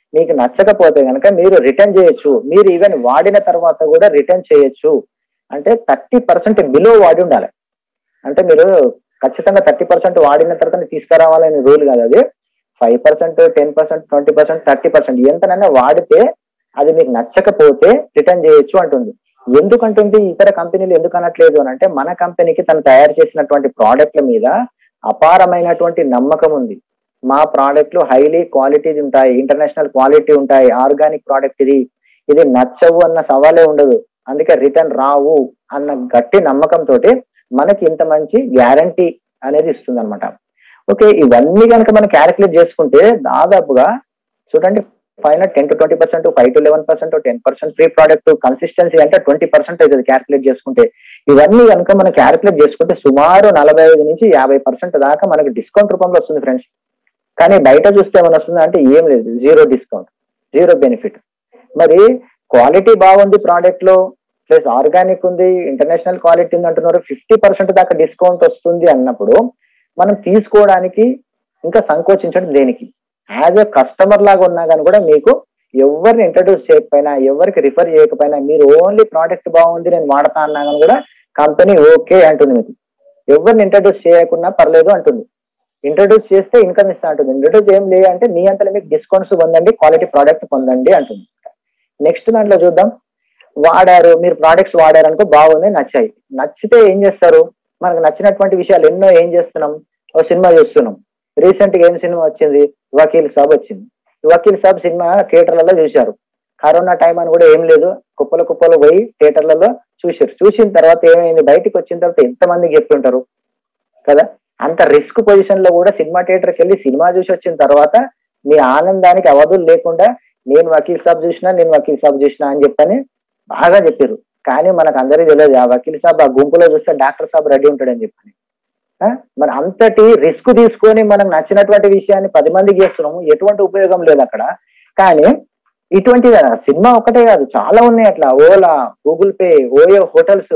మీకు నచ్చకపోతే కనుక మీరు రిటర్న్ చేయొచ్చు మీరు ఈవెన్ వాడిన తర్వాత కూడా రిటర్న్ చేయొచ్చు అంటే థర్టీ పర్సెంట్ బిలో వాడి ఉండాలి అంటే మీరు ఖచ్చితంగా థర్టీ పర్సెంట్ వాడిన తర్వాత తీసుకురావాలని రూల్ కాదు అది five percent ten percent twenty percent thirty percent ఎంతనైనా వాడితే అది మీకు నచ్చకపోతే రిటర్న్ చేయొచ్చు అంటుంది ఎందుకంటుంది ఇతర కంపెనీలు ఎందుకు అనట్లేదు అని అంటే మన కంపెనీకి తను తయారు చేసినటువంటి ప్రోడక్ట్ల మీద అపారమైనటువంటి నమ్మకం ఉంది మా ప్రోడక్ట్లు హైలీ క్వాలిటీ ఉంటాయి ఇంటర్నేషనల్ క్వాలిటీ ఉంటాయి ఆర్గానిక్ ప్రోడక్ట్ ఇది ఇది నచ్చవు అన్న సవాలే ఉండదు అందుకే రిటర్న్ రావు అన్న గట్టి నమ్మకంతో మనకి ఇంత మంచి గ్యారంటీ అనేది ఇస్తుంది అనమాట ఓకే ఇవన్నీ కనుక మనం క్యాలిక్యులేట్ చేసుకుంటే దాదాపుగా చూడండి పైన ten to twenty percent five to eleven percent ten percent free product consistency అంటే ట్వంటీ పర్సెంట్ అవుతుంది క్యాలిక్యులేట్ చేసుకుంటే ఇవన్నీ కనుక మనం క్యాలిక్యులేట్ చేసుకుంటే సుమారు నలభై ఐదు నుంచి యాభై పర్సెంట్ దాకా మనకి డిస్కౌంట్ రూపంలో వస్తుంది ఫ్రెండ్స్ కానీ బయట చూస్తే ఏమైనా వస్తుంది అంటే ఏం లేదు జీరో డిస్కౌంట్ జీరో బెనిఫిట్ మరి క్వాలిటీ బాగుంది ప్రోడక్ట్ లో ప్లస్ ఆర్గానిక్ ఉంది ఇంటర్నేషనల్ క్వాలిటీ ఉంది అంటున్నారు ఫిఫ్టీ పర్సెంట్ దాకా డిస్కౌంట్ వస్తుంది అన్నప్పుడు మనం తీసుకోవడానికి ఇంకా సంకోచించడం దేనికి యాజ్ ఎ కస్టమర్ లాగా ఉన్నా కానీ కూడా మీకు ఎవరిని ఇంట్రడ్యూస్ చేయకపోయినా ఎవరికి రిఫర్ చేయకపోయినా మీరు ఓన్లీ ప్రోడక్ట్ బాగుంది నేను వాడతా అన్నా కానీ కూడా కంపెనీ ఓకే అంటుంది మీకు ఎవరిని ఇంట్రడ్యూస్ చేయకున్నా పర్లేదు అంటుంది ఇంట్రడ్యూస్ చేస్తే ఇన్కమ్ ఇస్తా అంటుంది ఇంట్రడ్యూస్ ఏం లేదు అంటే మీ అంతలో మీకు డిస్కౌంట్స్ పొందండి క్వాలిటీ ప్రోడక్ట్ పొందండి అంటుంది నెక్స్ట్ దాంట్లో చూద్దాం వాడారు మీరు ప్రోడక్ట్స్ వాడారు అనుకో బాగుంది నచ్చాయి నచ్చితే ఏం చేస్తారు మనకు నచ్చినటువంటి విషయాలు ఎన్నో ఏం చేస్తున్నాం ఒక సినిమా చూస్తున్నాం రీసెంట్ గా ఏం సినిమా వచ్చింది వకీల్ సాబ్ వచ్చింది వకీల్ సాబ్ సినిమా థియేటర్లలో చూశారు కరోనా టైం అని కూడా ఏం లేదు కుప్పలు కుప్పలు పోయి థియేటర్లలో చూసారు చూసిన తర్వాత ఏమైంది బయటికి వచ్చిన తర్వాత ఎంతమందికి చెప్తుంటారు కదా అంత రిస్క్ పొజిషన్ లో కూడా సినిమా థియేటర్కి వెళ్ళి సినిమా చూసి వచ్చిన తర్వాత మీ ఆనందానికి అవధులు లేకుండా నేను వకీల్ సాబ్ చూసినా నేను వకీల్ సాబ్ చూసినా అని చెప్పని బాగా చెప్పారు కానీ మనకు అందరికీ తెలియదు ఆ వకీల్ సాబ్ ఆ గుంపులో చూస్తే డాక్టర్ సాబ్ రెడీ ఉంటాడని చెప్పని ఆ? మరి అంతటి రిస్క్ తీసుకొని మనకు నచ్చినటువంటి విషయాన్ని పది మందికి చేస్తున్నాము ఎటువంటి ఉపయోగం లేదు అక్కడ కానీ ఇటువంటి సినిమా ఒకటే కాదు చాలా ఉన్నాయి అట్లా Ola Google Pay OYO hotels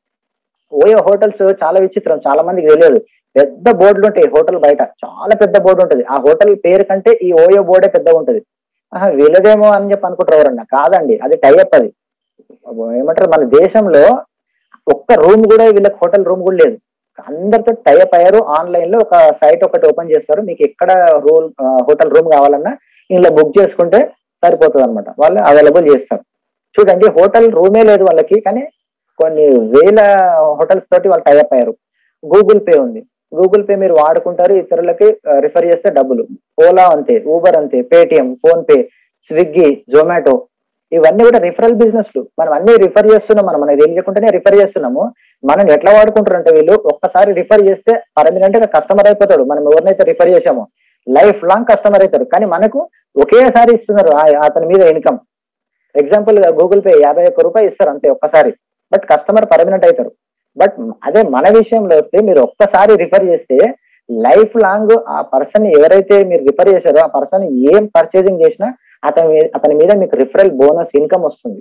OYO hotels చాలా విచిత్రం చాలా మందికి తెలియదు పెద్ద బోర్డులు ఉంటాయి హోటల్ బయట చాలా పెద్ద బోర్డు ఉంటుంది ఆ హోటల్ పేరు కంటే ఈ ఓయో బోర్డే పెద్దగా ఉంటుంది ఆహా, వీళ్ళదేమో అని చెప్పి అనుకుంటారు ఎవరన్నా కాదండి అది టైఅప్ అది ఏమంటారు మన దేశంలో ఒక్క రూమ్ కూడా వీళ్ళకి హోటల్ రూమ్ కూడా లేదు అందరితో టైఅప్ అయ్యారు ఆన్లైన్ లో ఒక సైట్ ఒకటి ఓపెన్ చేస్తారు మీకు ఎక్కడ రూల్ హోటల్ రూమ్ కావాలన్నా ఇంట్లో బుక్ చేసుకుంటే సరిపోతుంది అనమాట వాళ్ళు అవైలబుల్ చేస్తారు చూడండి హోటల్ రూమే లేదు వాళ్ళకి కానీ కొన్ని వేల హోటల్స్ తోటి వాళ్ళు టైఅప్ అయ్యారు గూగుల్ పే ఉంది గూగుల్ పే మీరు వాడుకుంటారు ఇతరులకి రిఫర్ చేస్తే డబ్బులు ఓలా అంతే ఊబర్ అంతే Paytm PhonePe Swiggy Zomato ఇవన్నీ కూడా రిఫరల్ బిజినెస్లు మనం అన్ని రిఫర్ చేస్తున్నాం మనం మనకి తెలియకుండానే రిఫర్ చేస్తున్నాము మనం ఎట్లా వాడుకుంటారు అంటే వీళ్ళు ఒక్కసారి రిఫర్ చేస్తే పర్మనెంట్ గా కస్టమర్ అయిపోతాడు మనం ఎవరినైతే రిఫర్ చేసామో లైఫ్ లాంగ్ కస్టమర్ అవుతారు కానీ మనకు ఒకేసారి ఇస్తున్నారు ఆ- అతని మీద ఇన్కమ్ ఎగ్జాంపుల్ గూగుల్ పే యాభై ఒక్క రూపాయి ఇస్తారు అంతే ఒక్కసారి బట్ కస్టమర్ పర్మనెంట్ అవుతారు బట్ అదే మన విషయంలో వస్తే మీరు ఒక్కసారి రిఫర్ చేస్తే లైఫ్ లాంగ్ ఆ పర్సన్ ఎవరైతే మీరు రిఫర్ చేశారో ఆ పర్సన్ ఏం పర్చేసింగ్ చేసినా అతని మీద- అతని మీద మీకు రిఫరల్ బోనస్ ఇన్కమ్ వస్తుంది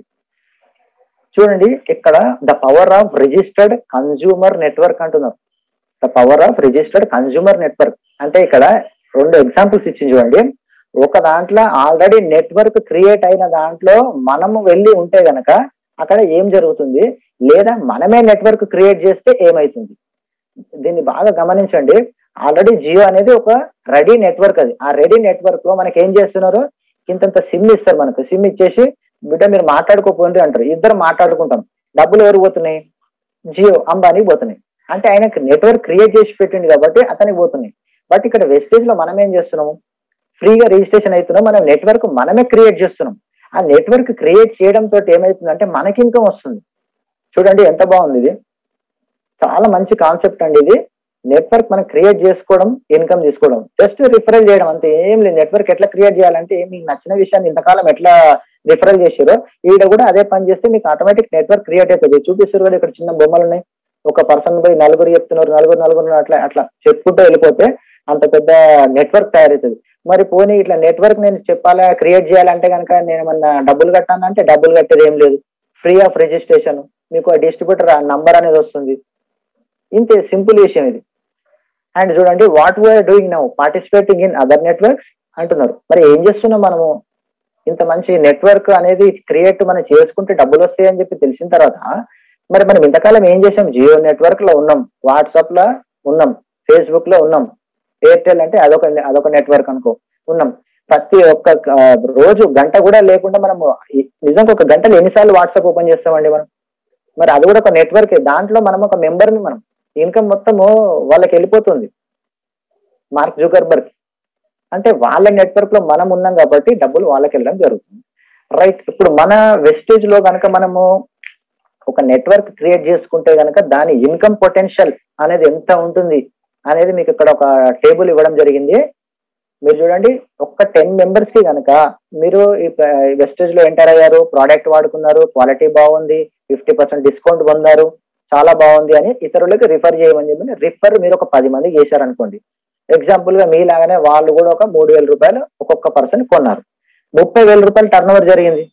చూడండి ఇక్కడ the power of registered consumer network అంటున్నారు the power of registered consumer network అంటే ఇక్కడ రెండు ఎగ్జాంపుల్స్ ఇచ్చింది చూడండి ఒక దాంట్లో ఆల్రెడీ నెట్వర్క్ క్రియేట్ అయిన దాంట్లో మనము వెళ్ళి ఉంటే గనక అక్కడ ఏం జరుగుతుంది లేదా మనమే నెట్వర్క్ క్రియేట్ చేస్తే ఏమైతుంది దీన్ని బాగా గమనించండి ఆల్రెడీ జియో అనేది ఒక రెడీ నెట్వర్క్ అది ఆ రెడీ నెట్వర్క్ లో మనకి ఏం చేస్తున్నారు ఇంతంత సిమ్ ఇస్తారు మనకు సిమ్ ఇచ్చేసి బిడ్డ మీరు మాట్లాడుకోపోండి అంటారు ఇద్దరు మాట్లాడుకుంటాం డబ్బులు ఎవరు పోతున్నాయి జియో అంబానీకి పోతున్నాయి అంటే ఆయనకు నెట్వర్క్ క్రియేట్ చేసి పెట్టింది కాబట్టి అతనికి పోతున్నాయి బట్ ఇక్కడ వెస్టేజ్ లో మనం ఏం చేస్తున్నాము ఫ్రీగా రిజిస్ట్రేషన్ అవుతున్నాం మనం నెట్వర్క్ మనమే క్రియేట్ చేస్తున్నాం ఆ నెట్వర్క్ క్రియేట్ చేయడం తోటి ఏమవుతుందంటే మనకి ఇన్కమ్ వస్తుంది చూడండి ఎంత బాగుంది ఇది చాలా మంచి కాన్సెప్ట్ అండి ఇది నెట్వర్క్ మనం క్రియేట్ చేసుకోవడం ఇన్కమ్ తీసుకోవడం జస్ట్ రిఫరల్ చేయడం అంతే ఏం లేదు నెట్వర్క్ ఎట్లా క్రియేట్ చేయాలంటే మీకు నచ్చిన విషయాన్ని ఇంతకాలం ఎట్లా రిఫరల్ చేసారో ఈడ కూడా అదే పని చేస్తే మీకు ఆటోమేటిక్ నెట్వర్క్ క్రియేట్ అవుతుంది చూపిస్తారు కూడా ఇక్కడ చిన్న బొమ్మలు ఉన్నాయి ఒక పర్సన్ పోయి నలుగురు చెప్తున్నారు నలుగురు నలుగురు అట్లా అట్లా చెప్పుకుంటూ వెళ్ళిపోతే అంత పెద్ద నెట్వర్క్ తయారవుతుంది మరి పోనీ ఇట్లా నెట్వర్క్ నేను చెప్పాలా క్రియేట్ చేయాలంటే కనుక నేను ఏమన్నా డబ్బులు కట్టాను అంటే డబ్బులు కట్టేది ఏం లేదు ఫ్రీ ఆఫ్ రిజిస్ట్రేషన్ మీకు ఆ డిస్ట్రిబ్యూటర్ నంబర్ అనేది వస్తుంది ఇంతే సింపుల్ విషయం ఇది అండ్ చూడండి what we are doing now participating in other networks అంటున్నారు మరి ఏం చేస్తున్నాం మనము ఇంత మంచి నెట్వర్క్ అనేది క్రియేట్ మనం చేసుకుంటే డబ్బులు వస్తాయి అని చెప్పి తెలిసిన తర్వాత మరి మనం ఇంతకాలం ఏం చేసాం జియో నెట్వర్క్ లో ఉన్నాం వాట్సాప్ లో ఉన్నాం ఫేస్బుక్ లో ఉన్నాం ఎయిర్టెల్ అంటే అదొక అదొక నెట్వర్క్ అనుకో ఉన్నాం ప్రతి ఒక్క ఆ, రోజు గంట కూడా లేకుండా మనము ఈ- నిజంగా ఒక గంటలో ఎన్నిసార్లు వాట్సాప్ ఓపెన్ చేస్తామండి మనం మరి అది కూడా ఒక నెట్వర్క్ దాంట్లో మనం ఒక మెంబర్ ని మనం ఇన్కమ్ మొత్తము వాళ్ళకి వెళ్ళిపోతుంది మార్క్ జూకర్బర్గ్ అంటే వాళ్ళ నెట్వర్క్ లో మనం ఉన్నాం కాబట్టి డబ్బులు వాళ్ళకి వెళ్ళడం జరుగుతుంది రైట్ ఇప్పుడు మన వెస్టేజ్ లో కనుక మనము ఒక నెట్వర్క్ క్రియేట్ చేసుకుంటే కనుక దాని ఇన్కమ్ పొటెన్షియల్ అనేది ఎంత ఉంటుంది అనేది మీకు ఇక్కడ ఒక టేబుల్ ఇవ్వడం జరిగింది మీరు చూడండి ఒక్క టెన్ మెంబర్స్ కి కనుక మీరు ఈ వెస్టేజ్ లో ఎంటర్ అయ్యారు ప్రోడక్ట్ వాడుకున్నారు క్వాలిటీ బాగుంది ఫిఫ్టీ పర్సెంట్ డిస్కౌంట్ పొందారు చాలా బాగుంది అని ఇతరులకు రిఫర్ చేయమని చెప్పి రిఫర్ మీరు ఒక పది మంది చేశారనుకోండి ఎగ్జాంపుల్ గా మీలాగానే వాళ్ళు కూడా ఒక మూడు వేల రూపాయలు ఒక్కొక్క పర్సన్ కొన్నారు ముప్పై వేల రూపాయలు టర్న్ ఓవర్ జరిగింది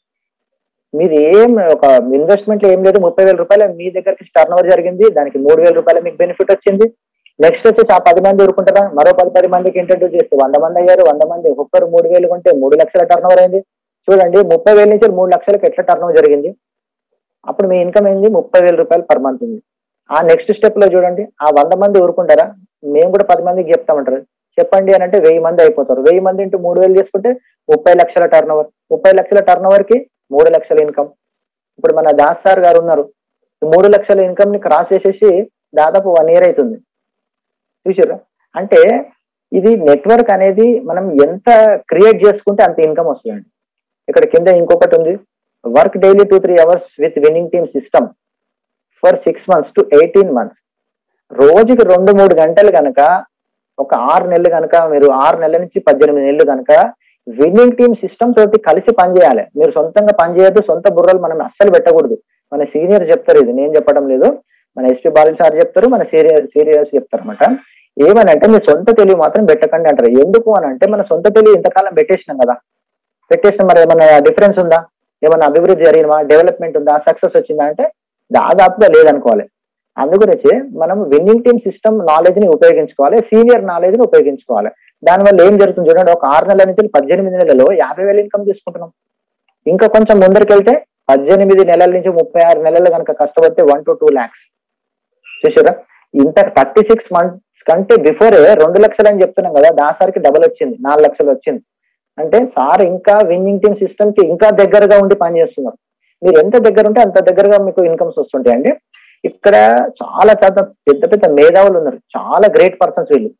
మీది ఏం ఒక ఇన్వెస్ట్మెంట్ ఏం లేదు ముప్పై వేల రూపాయలు మీ దగ్గరికి టర్న్ ఓవర్ జరిగింది దానికి మూడు వేల రూపాయలు మీకు బెనిఫిట్ వచ్చింది నెక్స్ట్ వచ్చేసి ఆ పది మంది ఊరుకుంటారా మరో పది పది మందికి ఇంట్రడ్యూస్ చేస్తే వంద మంది అయ్యారు వంద మంది ఒక్కొక్కరు మూడు వేలు కొంటే మూడు లక్షల టర్న్ ఓవర్ అయింది చూడండి ముప్పై వేల నుంచి మూడు లక్షలకు ఎట్లా టర్న్ ఓవర్ జరిగింది అప్పుడు మీ ఇన్కమ్ ఏంది ముప్పై వేల రూపాయలు పర్ మంత్ ఉంది ఆ నెక్స్ట్ స్టెప్ లో చూడండి ఆ వంద మంది ఊరుకుంటారా మేము కూడా పది మందికి చెప్తామంటారు చెప్పండి అని అంటే వెయ్యి మంది అయిపోతారు వెయ్యి మంది ఇంటూ మూడు వేలు చేసుకుంటే ముప్పై లక్షల టర్న్ ఓవర్ ముప్పై లక్షల టర్న్ ఓవర్ కి మూడు లక్షల ఇన్కమ్ ఇప్పుడు మన దాస్ సార్ గారు ఉన్నారు ఈ మూడు లక్షల ఇన్కమ్ ని క్రాస్ చేసేసి దాదాపు వన్ ఇయర్ అవుతుంది చూసారా అంటే ఇది నెట్వర్క్ అనేది మనం ఎంత క్రియేట్ చేసుకుంటే అంత ఇన్కమ్ వస్తుందండి ఇక్కడ కింద ఇంకొకటి ఉంది work daily two three hours with winning team system for six months to eighteen months రోజుకి రెండు మూడు గంటలు కనుక ఒక ఆరు నెలలు కనుక మీరు ఆరు నెలల నుంచి పద్దెనిమిది నెలలు కనుక విన్నింగ్ టీమ్ సిస్టమ్ తోటి కలిసి పనిచేయాలి మీరు సొంతంగా పనిచేయద్దు సొంత బుర్రలు మనం అస్సలు పెట్టకూడదు మన సీనియర్ చెప్తారు ఇది నేను చెప్పడం లేదు మన ఎస్పీ బాలు సార్ చెప్తారు మన సీనియర్ సీనియర్స్ చెప్తారు అనమాట ఏమనంటే మీ సొంత తెలివి మాత్రం పెట్టకండి అంటారు ఎందుకు అని అంటే మన సొంత తెలివి ఇంతకాలం పెట్టేసినాం కదా పెట్టేసిన మరి ఏమైనా డిఫరెన్స్ ఉందా ఏమైనా అభివృద్ధి జరిగినవా డెవలప్మెంట్ ఉందా సక్సెస్ వచ్చిందా అంటే దాదాపుగా లేదనుకోవాలి అందుగురించి మనం విన్నింగ్ టీమ్ సిస్టమ్ నాలెడ్జ్ ని ఉపయోగించుకోవాలి సీనియర్ నాలెడ్జ్ ని ఉపయోగించుకోవాలి దానివల్ల ఏం జరుగుతుంది చూడండి ఒక ఆరు నెలల నుంచి పద్దెనిమిది నెలలలో యాభై వేలు ఇన్కమ్ తీసుకుంటున్నాం ఇంకా కొంచెం ముందరికి వెళ్తే పద్దెనిమిది నెలల నుంచి ముప్పై ఆరు నెలలు కనుక కష్టపడితే వన్ టు టూ ల్యాక్స్ చూసారా ఇంత థర్టీ సిక్స్ మంత్స్ కంటే బిఫోర్ రెండు లక్షలు అని చెప్తున్నాం కదా దాసారికి డబల్ వచ్చింది నాలుగు లక్షలు వచ్చింది అంటే సార్ ఇంకా విన్నింగ్ టీమ్ సిస్టమ్ కి ఇంకా దగ్గరగా ఉండి పనిచేస్తున్నారు మీరు ఎంత దగ్గర ఉంటే అంత దగ్గరగా మీకు ఇన్కమ్స్ వస్తుంటాయి అండి ఇక్కడ చాలా చాలా పెద్ద పెద్ద మేధావులు ఉన్నారు చాలా గ్రేట్ పర్సన్స్ వీళ్ళు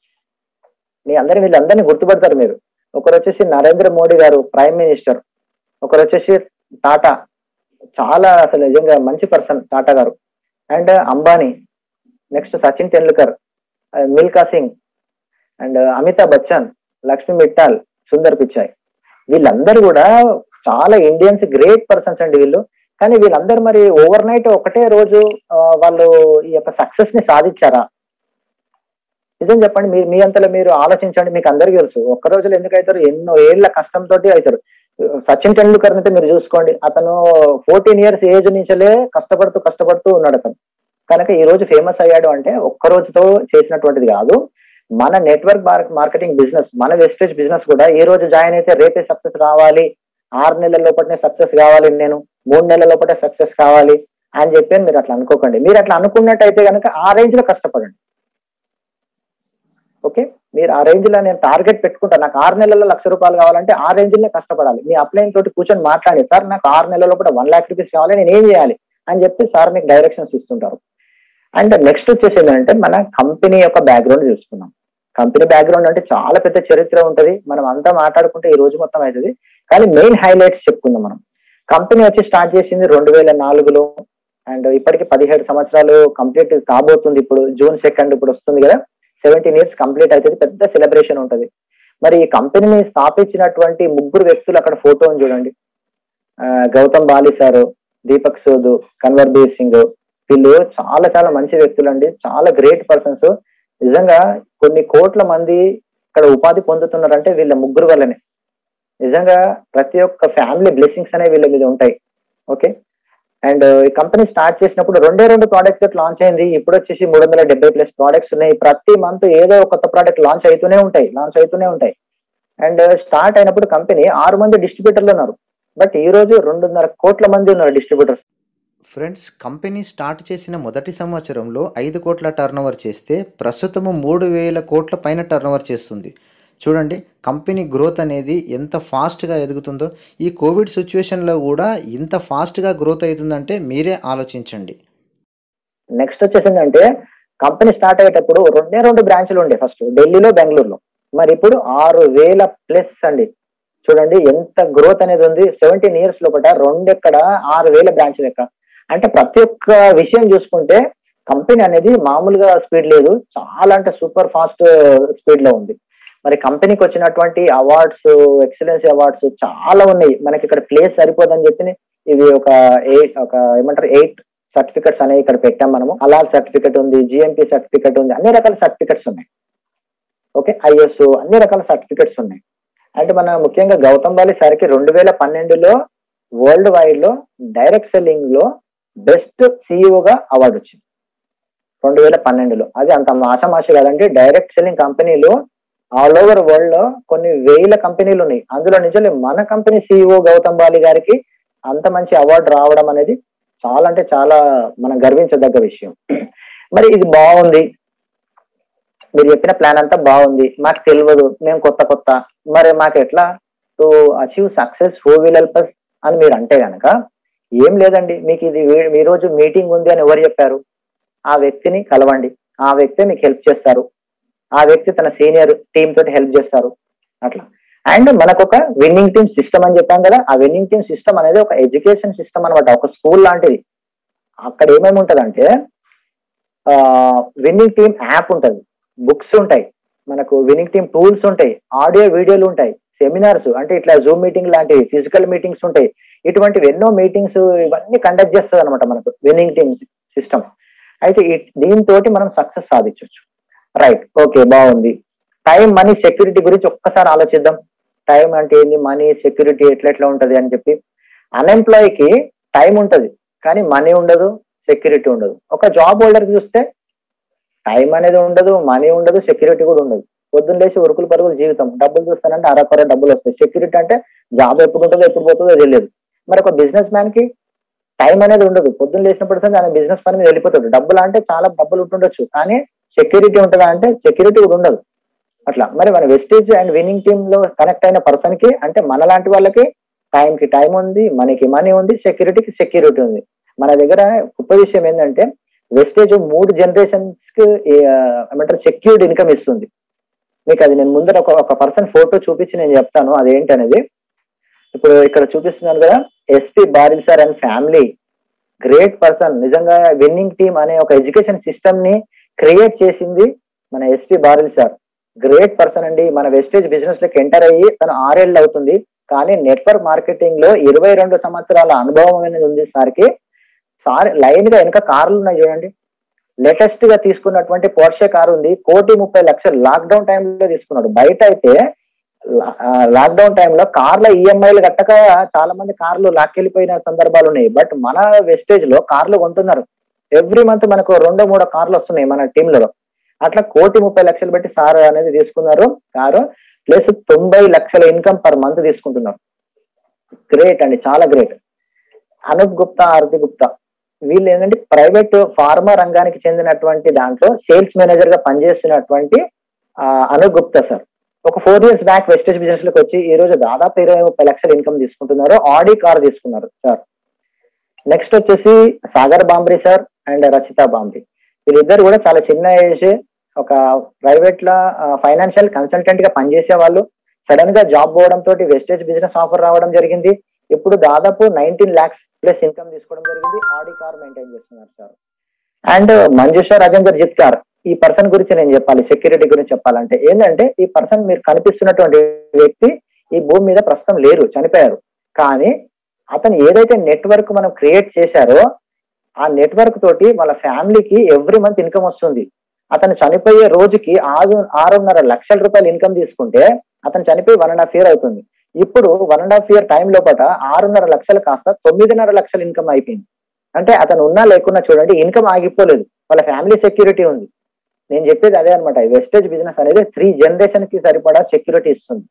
మీ అందరి వీళ్ళందరినీ గుర్తుపడతారు మీరు ఒకరు వచ్చేసి నరేంద్ర మోడీ గారు ప్రైమ్ మినిస్టర్ ఒకరు వచ్చేసి టాటా చాలా అసలు నిజంగా మంచి person Tata garu and Ambani next Sachin Tendulkar Milkha Singh and Amitabh Bachchan Lakshmi Mittal Sundar Pichai వీళ్ళందరూ కూడా చాలా ఇండియన్స్ గ్రేట్ పర్సన్స్ అండి వీళ్ళు కానీ వీళ్ళందరూ మరి ఓవర్ నైట్ ఒకటే రోజు ఆ, వాళ్ళు ఈ యొక్క సక్సెస్ ని సాధించారా నిజం చెప్పండి మీరు మీ అంతలో మీరు ఆలోచించండి మీకు అందరికీ తెలుసు ఒక్క రోజులో ఎందుకు అవుతారు ఎన్నో ఏళ్ల కష్టంతో అవుతారు సచిన్ టెండూల్కర్ అయితే మీరు చూసుకోండి అతను ఫోర్టీన్ ఇయర్స్ ఏజ్ నుంచలే కష్టపడుతూ కష్టపడుతూ ఉన్నాడు అతను కనుక ఈ రోజు ఫేమస్ అయ్యాడు అంటే ఒక్క రోజుతో చేసినటువంటిది కాదు మన నెట్వర్క్ మార్కెటింగ్ బిజినెస్ మన వెస్టేజ్ బిజినెస్ కూడా ఈ రోజు జాయిన్ అయితే రేపే సక్సెస్ రావాలి ఆరు నెలల లోపలనే సక్సెస్ కావాలి నేను మూడు నెలల లోపల సక్సెస్ కావాలి అని చెప్పి మీరు అట్లా అనుకోకండి మీరు అట్లా అనుకున్నట్టయితే కనుక ఆ రేంజ్ లో కష్టపడండి ఓకే మీరు ఆ రేంజ్ లో నేను టార్గెట్ పెట్టుకుంటాను నాకు ఆరు నెలల్లో లక్ష రూపాయలు కావాలంటే ఆ రేంజ్ లో కష్టపడాలి మీ అప్లైన్ తోటి కూర్చొని మాట్లాడి సార్ నాకు ఆరు నెలల కూడా వన్ లాక్ రూపీస్ కావాలి నేను ఏం చేయాలి అని చెప్పి సార్ మీకు డైరెక్షన్స్ ఇస్తుంటారు అండ్ నెక్స్ట్ వచ్చేసి ఏంటంటే మన కంపెనీ యొక్క బ్యాక్గ్రౌండ్ చూసుకున్నాం కంపెనీ బ్యాక్గ్రౌండ్ అంటే చాలా పెద్ద చరిత్ర ఉంటది మనం అంతా మాట్లాడుకుంటే ఈ రోజు మొత్తం అవుతుంది కానీ మెయిన్ హైలైట్స్ చెప్పుకుందాం మనం కంపెనీ వచ్చి స్టార్ట్ చేసింది రెండు వేల నాలుగులో అండ్ ఇప్పటికి పదిహేడు సంవత్సరాలు కంప్లీట్ కాబోతుంది ఇప్పుడు జూన్ సెకండ్ ఇప్పుడు వస్తుంది కదా సెవెంటీన్ ఇయర్స్ కంప్లీట్ అవుతుంది పెద్ద సెలబ్రేషన్ ఉంటది మరి ఈ కంపెనీని స్థాపించినటువంటి ముగ్గురు వ్యక్తులు అక్కడ ఫోటోని చూడండి ఆ, గౌతమ్ బాలి సార్ దీపక్ సోదు కన్వర్ బీర్ సింగ్ వీళ్ళు చాలా చాలా మంచి వ్యక్తులు అండి చాలా గ్రేట్ పర్సన్స్ నిజంగా కొన్ని కోట్ల మంది ఇక్కడ ఉపాధి పొందుతున్నారంటే వీళ్ళ ముగ్గురు వల్లనే నిజంగా ప్రతి ఒక్క ఫ్యామిలీ బ్లెస్సింగ్స్ అనేవి వీళ్ళ మీద ఉంటాయి ఓకే అండ్ ఈ కంపెనీ స్టార్ట్ చేసినప్పుడు రెండే రెండు ప్రోడక్ట్స్ లాంచ్ అయింది ఇప్పుడు వచ్చేసి మూడు వందల డెబ్బై ప్లస్ ప్రోడక్ట్స్ ఉన్నాయి ప్రతి మంత్ ఏదో ఒక కొత్త ప్రోడక్ట్ లాంచ్ అవుతూనే ఉంటాయి లాంచ్ అవుతూనే ఉంటాయి అండ్ స్టార్ట్ అయినప్పుడు కంపెనీ ఆరు మంది డిస్ట్రిబ్యూటర్లు ఉన్నారు బట్ ఈ రోజు రెండున్నర కోట్ల మంది ఉన్నారు డిస్ట్రిబ్యూటర్స్ ఫ్రెండ్స్ కంపెనీ స్టార్ట్ చేసిన మొదటి సంవత్సరంలో ఐదు కోట్ల టర్నోవర్ చేస్తే ప్రస్తుతము మూడు వేల కోట్ల పైన టర్నోవర్ చేస్తుంది చూడండి కంపెనీ గ్రోత్ అనేది ఎంత ఫాస్ట్గా ఎదుగుతుందో ఈ కోవిడ్ సిచ్యువేషన్లో కూడా ఇంత ఫాస్ట్గా గ్రోత్ అవుతుందంటే మీరే ఆలోచించండి నెక్స్ట్ వచ్చేసిందంటే కంపెనీ స్టార్ట్ అయ్యేటప్పుడు రెండే రెండు బ్రాంచ్లు ఉండే ఫస్ట్ ఢిల్లీలో బెంగళూరులో మరి ఇప్పుడు ఆరు వేల ప్లస్ అండి చూడండి ఎంత గ్రోత్ అనేది ఉంది సెవెంటీన్ ఇయర్స్ లోపల రెండెక్కడ ఆరు వేల బ్రాంచ్లు ఎక్కడ అంటే ప్రతి ఒక్క విషయం చూసుకుంటే కంపెనీ అనేది మామూలుగా స్పీడ్ లేదు చాలా అంటే సూపర్ ఫాస్ట్ స్పీడ్ లో ఉంది మరి కంపెనీకి వచ్చినటువంటి అవార్డ్స్ ఎక్సలెన్సీ అవార్డ్స్ చాలా ఉన్నాయి మనకి ఇక్కడ ప్లేస్ సరిపోదని చెప్పి ఇవి ఒక ఎయిట్ ఒక ఏమంటారు ఎయిట్ సర్టిఫికెట్స్ అనేవి ఇక్కడ పెట్టాం మనము అలాల్ సర్టిఫికెట్ ఉంది జిఎంపీ సర్టిఫికెట్ ఉంది అన్ని రకాల సర్టిఫికెట్స్ ఉన్నాయి ఓకే ఐఎస్ అన్ని రకాల సర్టిఫికెట్స్ ఉన్నాయి అంటే మన ముఖ్యంగా గౌతమ్ బాలి సార్కి రెండు వేల పన్నెండులో వరల్డ్ వైడ్ లో డైరెక్ట్ సెల్లింగ్ లో బెస్ట్ సిఇఓగా అవార్డు వచ్చింది రెండు వేల పన్నెండులో అది అంత ఆషమాష కాదండి డైరెక్ట్ సెల్లింగ్ కంపెనీలు ఆల్ ఓవర్ వరల్డ్ లో కొన్ని వేల కంపెనీలు ఉన్నాయి అందులో నిజంగా మన కంపెనీ సిఇఓ గౌతమ్ బాలి గారికి అంత మంచి అవార్డు రావడం అనేది చాలా అంటే చాలా మనం గర్వించదగ్గ విషయం మరి ఇది బాగుంది మీరు చెప్పిన ప్లాన్ అంతా బాగుంది మాకు తెలియదు మేము కొత్త కొత్త మరి మాకు ఎట్లా to achieve success for will help అని మీరు అంటే గనక ఏం లేదండి మీకు ఇది వీ- ఈ రోజు మీటింగ్ ఉంది అని ఎవరు చెప్పారు ఆ వ్యక్తిని కలవండి ఆ వ్యక్తి మీకు హెల్ప్ చేస్తారు ఆ వ్యక్తి తన సీనియర్ టీమ్ తోటి హెల్ప్ చేస్తారు అట్లా అండ్ మనకు ఒక విన్నింగ్ టీమ్ సిస్టమ్ అని చెప్పాం కదా ఆ విన్నింగ్ టీమ్ సిస్టమ్ అనేది ఒక ఎడ్యుకేషన్ సిస్టమ్ అనమాట ఒక స్కూల్ లాంటిది అక్కడ ఏమేమి ఉంటదంటే విన్నింగ్ టీమ్ యాప్ ఉంటది బుక్స్ ఉంటాయి మనకు విన్నింగ్ టీమ్ టూల్స్ ఉంటాయి ఆడియో వీడియోలు ఉంటాయి సెమినార్స్ అంటే ఇట్లా జూమ్ మీటింగ్ లాంటివి ఫిజికల్ మీటింగ్స్ ఉంటాయి ఇటువంటివి ఎన్నో మీటింగ్స్ ఇవన్నీ కండక్ట్ చేస్తుంది అనమాట మనకు విన్నింగ్ టీమ్ సిస్టమ్ అయితే ఈ- దీంతో మనం సక్సెస్ సాధించవచ్చు రైట్ ఓకే బాగుంది టైం మనీ సెక్యూరిటీ గురించి ఒక్కసారి ఆలోచిద్దాం టైం అంటే ఏంది మనీ సెక్యూరిటీ ఎట్లా ఎట్లా ఉంటది అని చెప్పి అన్ఎంప్లాయ్ కి టైం ఉంటది కానీ మనీ ఉండదు సెక్యూరిటీ ఉండదు ఒక జాబ్ హోల్డర్ చూస్తే టైం అనేది ఉండదు మనీ ఉండదు సెక్యూరిటీ కూడా ఉండదు పొద్దున్న లేచి ఉరుకులు పరుగులు జీవితం డబ్బులు చూస్తానంటే అరకొర డబ్బులు వస్తాయి సెక్యూరిటీ అంటే జాబ్ ఎప్పుడు ఉంటుందో ఎప్పుడు పోతుందో తెలియదు మరి ఒక బిజినెస్ మ్యాన్ కి టైం అనేది ఉండదు పొద్దున్న లేచినప్పుడు ఆయన బిజినెస్ పని మీద వెళ్ళిపోతాడు డబ్బులు అంటే చాలా డబ్బులు ఉంటుండొచ్చు కానీ సెక్యూరిటీ ఉంటుందా అంటే సెక్యూరిటీ కూడా ఉండదు అట్లా మరి మన వెస్టేజ్ అండ్ విన్నింగ్ టీమ్ లో కనెక్ట్ అయిన పర్సన్ కి అంటే మన లాంటి వాళ్ళకి టైం కి టైం ఉంది మనకి మనీ ఉంది సెక్యూరిటీకి సెక్యూరిటీ ఉంది మన దగ్గర గొప్ప విషయం ఏంటంటే వెస్టేజ్ మూడు జనరేషన్స్ కి ఆ, ఏమంటారు సెక్యూర్డ్ ఇన్కమ్ ఇస్తుంది మీకు అది నేను ముందర ఒక ఒక పర్సన్ ఫోటో చూపించి నేను చెప్తాను అదేంటి అనేది ఇప్పుడు ఇక్కడ చూపిస్తున్నాను కదా SP Baril sir and family great person నిజంగా విన్నింగ్ టీమ్ అనే ఒక ఎడ్యుకేషన్ సిస్టమ్ ని క్రియేట్ చేసింది మన SP Baril sir great person అండి మన వెస్టేజ్ బిజినెస్ లోకి ఎంటర్ అయ్యి తను ఆరేళ్ళు అవుతుంది కానీ నెట్వర్క్ మార్కెటింగ్ లో ఇరవై రెండు సంవత్సరాల అనుభవం అనేది ఉంది సార్కి సార్ లైన్ గా వెనక కార్లు ఉన్నాయి చూడండి లేటెస్ట్ గా తీసుకున్నటువంటి పోర్షే కారు ఉంది కోటి ముప్పై లక్షలు లాక్డౌన్ టైంలో తీసుకున్నాడు బయట అయితే లాక్డౌన్ టైంలో కార్ల ఈఎంఐలు కట్టక చాలా మంది కార్లు లాక్కెళ్ళిపోయిన సందర్భాలు ఉన్నాయి బట్ మన వెస్టేజ్ లో కార్లు కొంటున్నారు ఎవ్రీ మంత్ మనకు రెండు మూడు కార్లు వస్తున్నాయి మన టీంలలో అట్లా కోటి ముప్పై లక్షలు పెట్టి సార్ అనేది తీసుకున్నారు కారు ప్లస్ తొంభై లక్షల ఇన్కమ్ పర్ మంత్ తీసుకుంటున్నారు గ్రేట్ అండి చాలా గ్రేట్ అనూప్ గుప్తా ఆరతి గుప్తా వీళ్ళు ఏంటంటే ప్రైవేట్ ఫార్మా రంగానికి చెందినటువంటి దాంట్లో సేల్స్ మేనేజర్ గా పనిచేస్తున్నటువంటి ఆ, అనూప్ గుప్తా సార్ ఒక four years back Vestige business లోకి వచ్చి ఈ రోజు దాదాపు ఇరవై ముప్పై లక్షల ఇన్కమ్ తీసుకుంటున్నారు ఆడి కార్ తీసుకున్నారు సార్ నెక్స్ట్ వచ్చేసి సాగర్ బాంబ్రీ సార్ అండ్ రచిత బాంబ్రీ వీళ్ళిద్దరు కూడా చాలా చిన్న ఏజ్ ఒక ప్రైవేట్ లా ఫైనాన్షియల్ కన్సల్టెంట్ గా పనిచేసే వాళ్ళు సడన్ గా జాబ్ పోవడం తోటి వెస్టేజ్ బిజినెస్ ఆఫర్ రావడం జరిగింది ఇప్పుడు దాదాపు నైన్టీన్ లాక్స్ ప్లస్ ఇన్కమ్ తీసుకోవడం జరిగింది ఆడి కార్ మెయింటైన్ చేస్తున్నారు సార్ అండ్ మంజుష రాజేందర్ జిత్కార్ ఈ పర్సన్ గురించి నేను చెప్పాలి సెక్యూరిటీ గురించి చెప్పాలంటే ఏంటంటే ఈ పర్సన్ మీరు కనిపిస్తున్నటువంటి వ్యక్తి ఈ భూమి మీద ప్రస్తుతం లేరు చనిపోయారు కానీ అతను ఏదైతే నెట్వర్క్ మనం క్రియేట్ చేశారో ఆ నెట్వర్క్ తోటి వాళ్ళ ఫ్యామిలీకి ఎవ్రీ మంత్ ఇన్కమ్ వస్తుంది అతను చనిపోయే రోజుకి ఆరు ఆరున్నర లక్షల రూపాయలు ఇన్కమ్ తీసుకుంటే అతను చనిపోయి వన్ అండ్ హాఫ్ ఇయర్ అవుతుంది ఇప్పుడు one and half year time లోపల ఆరున్నర లక్షలు కాస్త తొమ్మిదిన్నర లక్షల ఇన్కమ్ అయిపోయింది అంటే అతను ఉన్నా లేకున్నా చూడండి ఇన్కమ్ ఆగిపోలేదు వాళ్ళ ఫ్యామిలీ సెక్యూరిటీ ఉంది నేను చెప్పేది అదే అనమాట వెస్టేజ్ బిజినెస్ అనేది త్రీ జనరేషన్ కి సరిపడా సెక్యూరిటీ ఇస్తుంది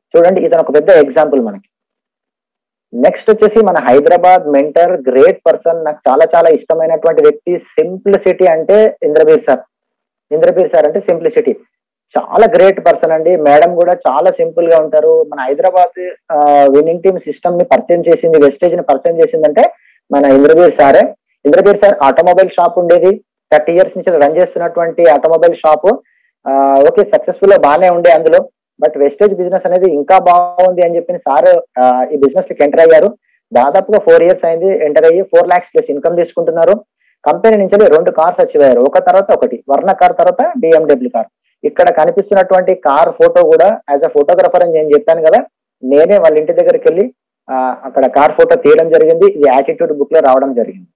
చూడండి ఇతను ఒక పెద్ద ఎగ్జాంపుల్ మనకి నెక్స్ట్ వచ్చేసి మన హైదరాబాద్ మెంటర్ గ్రేట్ పర్సన్ నాకు చాలా చాలా ఇష్టమైనటువంటి వ్యక్తి సింప్లిసిటీ అంటే ఇంద్రబీర్ సార్ ఇంద్రబీర్ సార్ అంటే సింప్లిసిటీ చాలా గ్రేట్ పర్సన్ అండి మేడం కూడా చాలా సింపుల్ గా ఉంటారు మన హైదరాబాద్ విన్నింగ్ టీమ్ సిస్టమ్ ని పరిచయం చేసింది వెస్టేజ్ ని పరిచయం చేసిందంటే మన ఇంద్రబీర్ సారే ఇంద్రబీర్ సార్ ఆటోమొబైల్ షాప్ ఉండేది థర్టీ ఇయర్స్ నుంచి రన్ చేస్తున్నటువంటి ఆటోమొబైల్ షాప్ ఓకే సక్సెస్ఫుల్ గా బాగానే ఉండే అందులో బట్ వెస్టేజ్ బిజినెస్ అనేది ఇంకా బాగుంది అని చెప్పి సార్ ఈ బిజినెస్ కి ఎంటర్ అయ్యారు దాదాపుగా ఫోర్ ఇయర్స్ అయింది ఎంటర్ అయ్యి ఫోర్ లాక్స్ ప్లస్ ఇన్కమ్ తీసుకుంటున్నారు కంపెనీ నుంచి రెండు కార్స్ వచ్చిపోయారు ఒక తర్వాత ఒకటి వర్ణ కార్ తర్వాత బిఎండబ్ల్యూ కార్ ఇక్కడ కనిపిస్తున్నటువంటి కార్ ఫోటో కూడా యాజ్ అ ఫోటోగ్రఫర్ అని నేను చెప్పాను కదా నేనే వాళ్ళ ఇంటి దగ్గరికి వెళ్ళి అక్కడ కార్ ఫోటో తీయడం జరిగింది ఇది యాటిట్యూడ్ బుక్ లో రావడం జరిగింది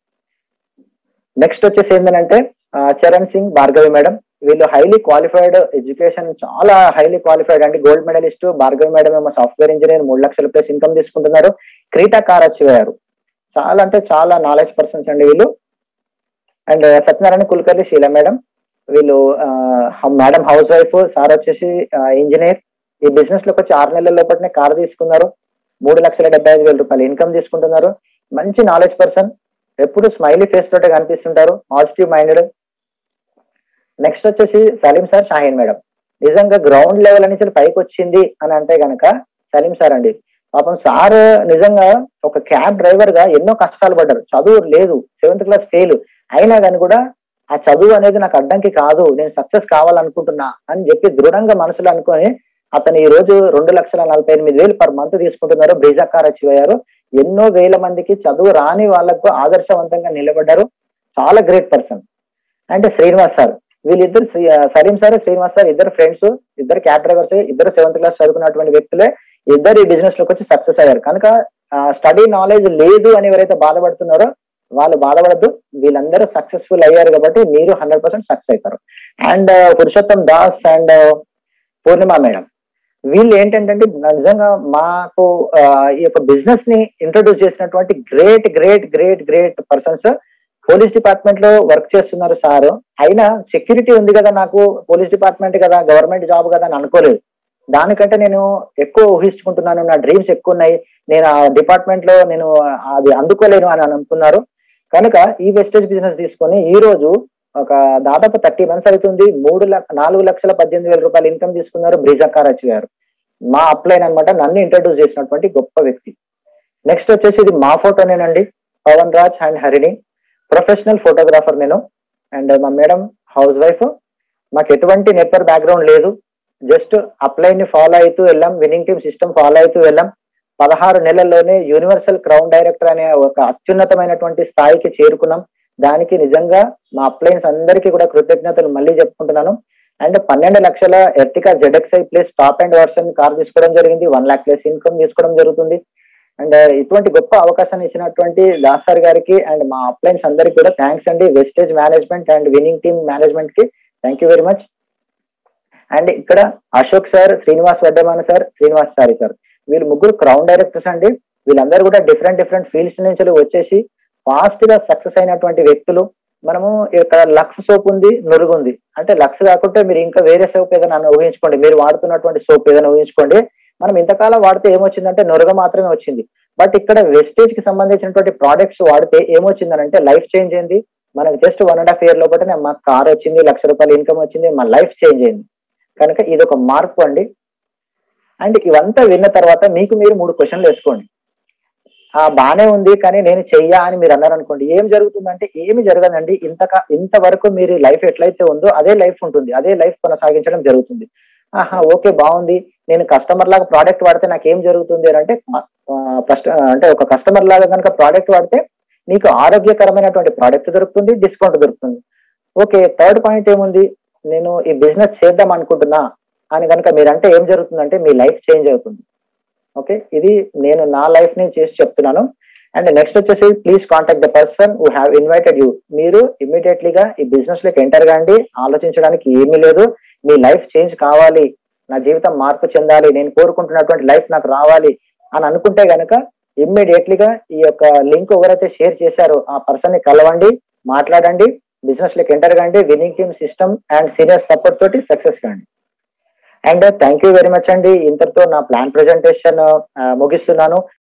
నెక్స్ట్ వచ్చేసి ఏంటంటే చరణ్ సింగ్ భార్గవి మేడం వీళ్ళు హైలీ క్వాలిఫైడ్ ఎడ్యుకేషన్ చాలా హైలీ క్వాలిఫైడ్ అండి గోల్డ్ మెడలిస్ట్ భార్గవి మేడం ఏమో సాఫ్ట్వేర్ ఇంజనీర్ మూడు లక్షల ప్లస్ ఇన్కమ్ తీసుకుంటున్నారు క్రీటా కార్ వచ్చిపోయారు చాలా అంటే చాలా నాలెడ్జ్ పర్సన్స్ అండి వీళ్ళు అండ్ సత్యనారాయణ కులకర్ణి శీల మేడం వీళ్ళు మేడం హౌస్ వైఫ్ సార్ వచ్చేసి ఇంజనీర్ ఈ బిజినెస్ లోకి వచ్చి ఆరు నెలల లోపలనే కార్ తీసుకున్నారు మూడు లక్షల డెబ్బై ఐదు వేల రూపాయలు ఇన్కమ్ తీసుకుంటున్నారు మంచి నాలెడ్జ్ పర్సన్ ఎప్పుడు స్మైలీ ఫేస్ తోటే కనిపిస్తుంటారు పాజిటివ్ మైండెడ్ నెక్స్ట్ వచ్చేసి సలీం సార్ షాహీన్ మేడం నిజంగా గ్రౌండ్ లెవెల్ నుంచి పైకి వచ్చింది అని అంటే గనక సలీం సార్ అండి పాపం సార్ నిజంగా ఒక క్యాబ్ డ్రైవర్ గా ఎన్నో కష్టాలు పడ్డారు చదువు లేదు సెవెంత్ క్లాస్ ఫెయిల్ అయినా కానీ కూడా ఆ చదువు అనేది నాకు అడ్డంకి కాదు నేను సక్సెస్ కావాలనుకుంటున్నా అని చెప్పి దృఢంగా మనసులో అనుకొని అతను ఈ రోజు రెండు లక్షల నలభై ఎనిమిది వేలు పర్ మంత్ తీసుకుంటున్నారు బ్రిజా కార్ అచీవ్ అయ్యారు ఎన్నో వేల మందికి చదువు రాని వాళ్ళకు ఆదర్శవంతంగా నిలబడ్డారు చాలా గ్రేట్ పర్సన్ అంటే శ్రీనివాస్ సార్ వీళ్ళిద్దరు సలీం సార్ శ్రీనివాస్ సార్ ఇద్దరు ఫ్రెండ్స్ ఇద్దరు క్యాబ్ డ్రైవర్స్ ఇద్దరు సెవెంత్ క్లాస్ చదువుకున్నటువంటి వ్యక్తులే ఇద్దరు ఈ బిజినెస్ లోకి వచ్చి సక్సెస్ అయ్యారు కనుక స్టడీ నాలెడ్జ్ లేదు అని ఎవరైతే బాధపడుతున్నారో వాళ్ళు బాధపడద్దు వీళ్ళందరూ సక్సెస్ఫుల్ అయ్యారు కాబట్టి మీరు హండ్రెడ్ పర్సెంట్ సక్సెస్ అవుతారు and Purushottam Das and Purnima madam వీళ్ళు ఏంటంటే నిజంగా మాకు ఈ యొక్క బిజినెస్ ని ఇంట్రొడ్యూస్ చేసినటువంటి great great great great persons police department లో వర్క్ చేస్తున్నారు సార్ అయినా సెక్యూరిటీ ఉంది కదా నాకు పోలీస్ డిపార్ట్మెంట్ కదా గవర్నమెంట్ జాబ్ కదా అని అనుకోలేదు దానికంటే నేను ఎక్కువ ఊహించుకుంటున్నాను నా డ్రీమ్స్ ఎక్కువ ఉన్నాయి నేను ఆ డిపార్ట్మెంట్ లో నేను అది అందుకోలేను అని అనుకున్నారు కనుక ఈ వెస్టేజ్ బిజినెస్ తీసుకొని ఈ రోజు ఒక దాదాపు థర్టీ మంత్స్ అవుతుంది మూడు నాలుగు లక్షల పద్దెనిమిది వేల రూపాయలు ఇన్కమ్ తీసుకున్నారు బ్రిజా కారచ్ గారు మా అప్లైన్ అనమాట నన్ను ఇంట్రడ్యూస్ చేసినటువంటి గొప్ప వ్యక్తి నెక్స్ట్ వచ్చేసి ఇది మా ఫోటోనేనండి Pavan Raj and Harini professional photographer నేను అండ్ మా మేడం హౌస్ వైఫ్ మాకు ఎటువంటి నెట్వర్క్ బ్యాక్గ్రౌండ్ లేదు జస్ట్ అప్లైన్ ని ఫాలో అవుతూ వెళ్ళాం విన్నింగ్ టీమ్ సిస్టమ్ ఫాలో అవుతూ వెళ్ళాం పదహారు నెలల్లోనే యూనివర్సల్ క్రౌన్ డైరెక్టర్ అనే ఒక అత్యున్నతమైనటువంటి స్థాయికి చేరుకున్నాం దానికి నిజంగా మా అప్లయన్స్ అందరికీ కూడా కృతజ్ఞతలు మళ్ళీ చెప్పుకుంటున్నాను అండ్ పన్నెండు లక్షల Ertiga ZXI plus top and version car తీసుకోవడం జరిగింది వన్ లాక్ ప్లస్ ఇన్కమ్ తీసుకోవడం జరుగుతుంది అండ్ ఇటువంటి గొప్ప అవకాశాన్ని ఇచ్చినటువంటి దాస్ సార్ గారికి అండ్ మా అప్లయన్స్ అందరికీ కూడా థ్యాంక్స్ అండి wastage management and winning team management కి thank you very much and ఇక్కడ Ashok sir Srinivas Vaddamana sir Srinivas sorry sir వీళ్ళు ముగ్గురు క్రౌన్ డైరెక్టర్స్ అండి వీళ్ళందరూ కూడా డిఫరెంట్ డిఫరెంట్ ఫీల్డ్స్ నుంచి వచ్చేసి ఫాస్ట్ గా సక్సెస్ అయినటువంటి వ్యక్తులు మనము ఇక్కడ లక్స్ సోప్ ఉంది నురుగు ఉంది అంటే లక్స్ కాకుంటే మీరు ఇంకా వేరే సోప్ ఏదైనా ఊహించుకోండి మీరు వాడుతున్నటువంటి సోప్ ఏదైనా ఊహించుకోండి మనం ఇంతకాలం వాడితే ఏమొచ్చిందంటే నురగ మాత్రమే వచ్చింది బట్ ఇక్కడ వెస్టేజ్ కి సంబంధించినటువంటి ప్రోడక్ట్స్ వాడితే ఏమొచ్చిందనంటే లైఫ్ చేంజ్ అయింది మనకి just one and half year లోపలనే మా కార్ వచ్చింది లక్ష రూపాయల ఇన్కమ్ వచ్చింది మా లైఫ్ చేంజ్ అయింది కనుక ఇది ఒక మార్పు అండి అండ్ ఇవంతా విన్న తర్వాత మీకు మీరు మూడు క్వశ్చన్లు వేసుకోండి ఆ బానే ఉంది కానీ నేను చెయ్యా అని మీరు అన్నారు అనుకోండి ఏం జరుగుతుందంటే ఏమి జరగదండి ఇంతక ఇంతవరకు మీరు లైఫ్ ఎట్లయితే ఉందో అదే లైఫ్ ఉంటుంది అదే లైఫ్ కొనసాగించడం జరుగుతుంది ఆహా ఓకే బాగుంది నేను కస్టమర్ లాగా ప్రోడక్ట్ వాడితే నాకు ఏం జరుగుతుంది అని అంటే ఫస్ట్ అంటే ఒక కస్టమర్ లాగా కనుక ప్రోడక్ట్ వాడితే నీకు ఆరోగ్యకరమైనటువంటి ప్రోడక్ట్ దొరుకుతుంది డిస్కౌంట్ దొరుకుతుంది ఓకే థర్డ్ పాయింట్ ఏముంది నేను ఈ బిజినెస్ చేద్దాం అనుకుంటున్నా అని కనుక మీరంటే ఏం జరుగుతుందంటే మీ లైఫ్ చేంజ్ అవుతుంది ఓకే ఇది నేను నా లైఫ్ ని చేసి చెప్తున్నాను అండ్ నెక్స్ట్ వచ్చేసి please contact the person who have invited you మీరు ఇమీడియట్లీగా ఈ బిజినెస్ లోకి ఎంటర్ కాండి ఆలోచించడానికి ఏమీ లేదు మీ లైఫ్ చేంజ్ కావాలి నా జీవితం మార్పు చెందాలి నేను కోరుకుంటున్నటువంటి లైఫ్ నాకు రావాలి అని అనుకుంటే గనక ఇమ్మీడియట్లీగా ఈ యొక్క లింక్ ఎవరైతే షేర్ చేశారో ఆ పర్సన్ ని కలవండి మాట్లాడండి బిజినెస్ లోకి ఎంటర్ కాండి winning team system and senior support తోటి సక్సెస్ కాండి and thank you very much అండి ఇంతటితో నా ప్లాన్ ప్రెజెంటేషన్ ముగిస్తున్నాను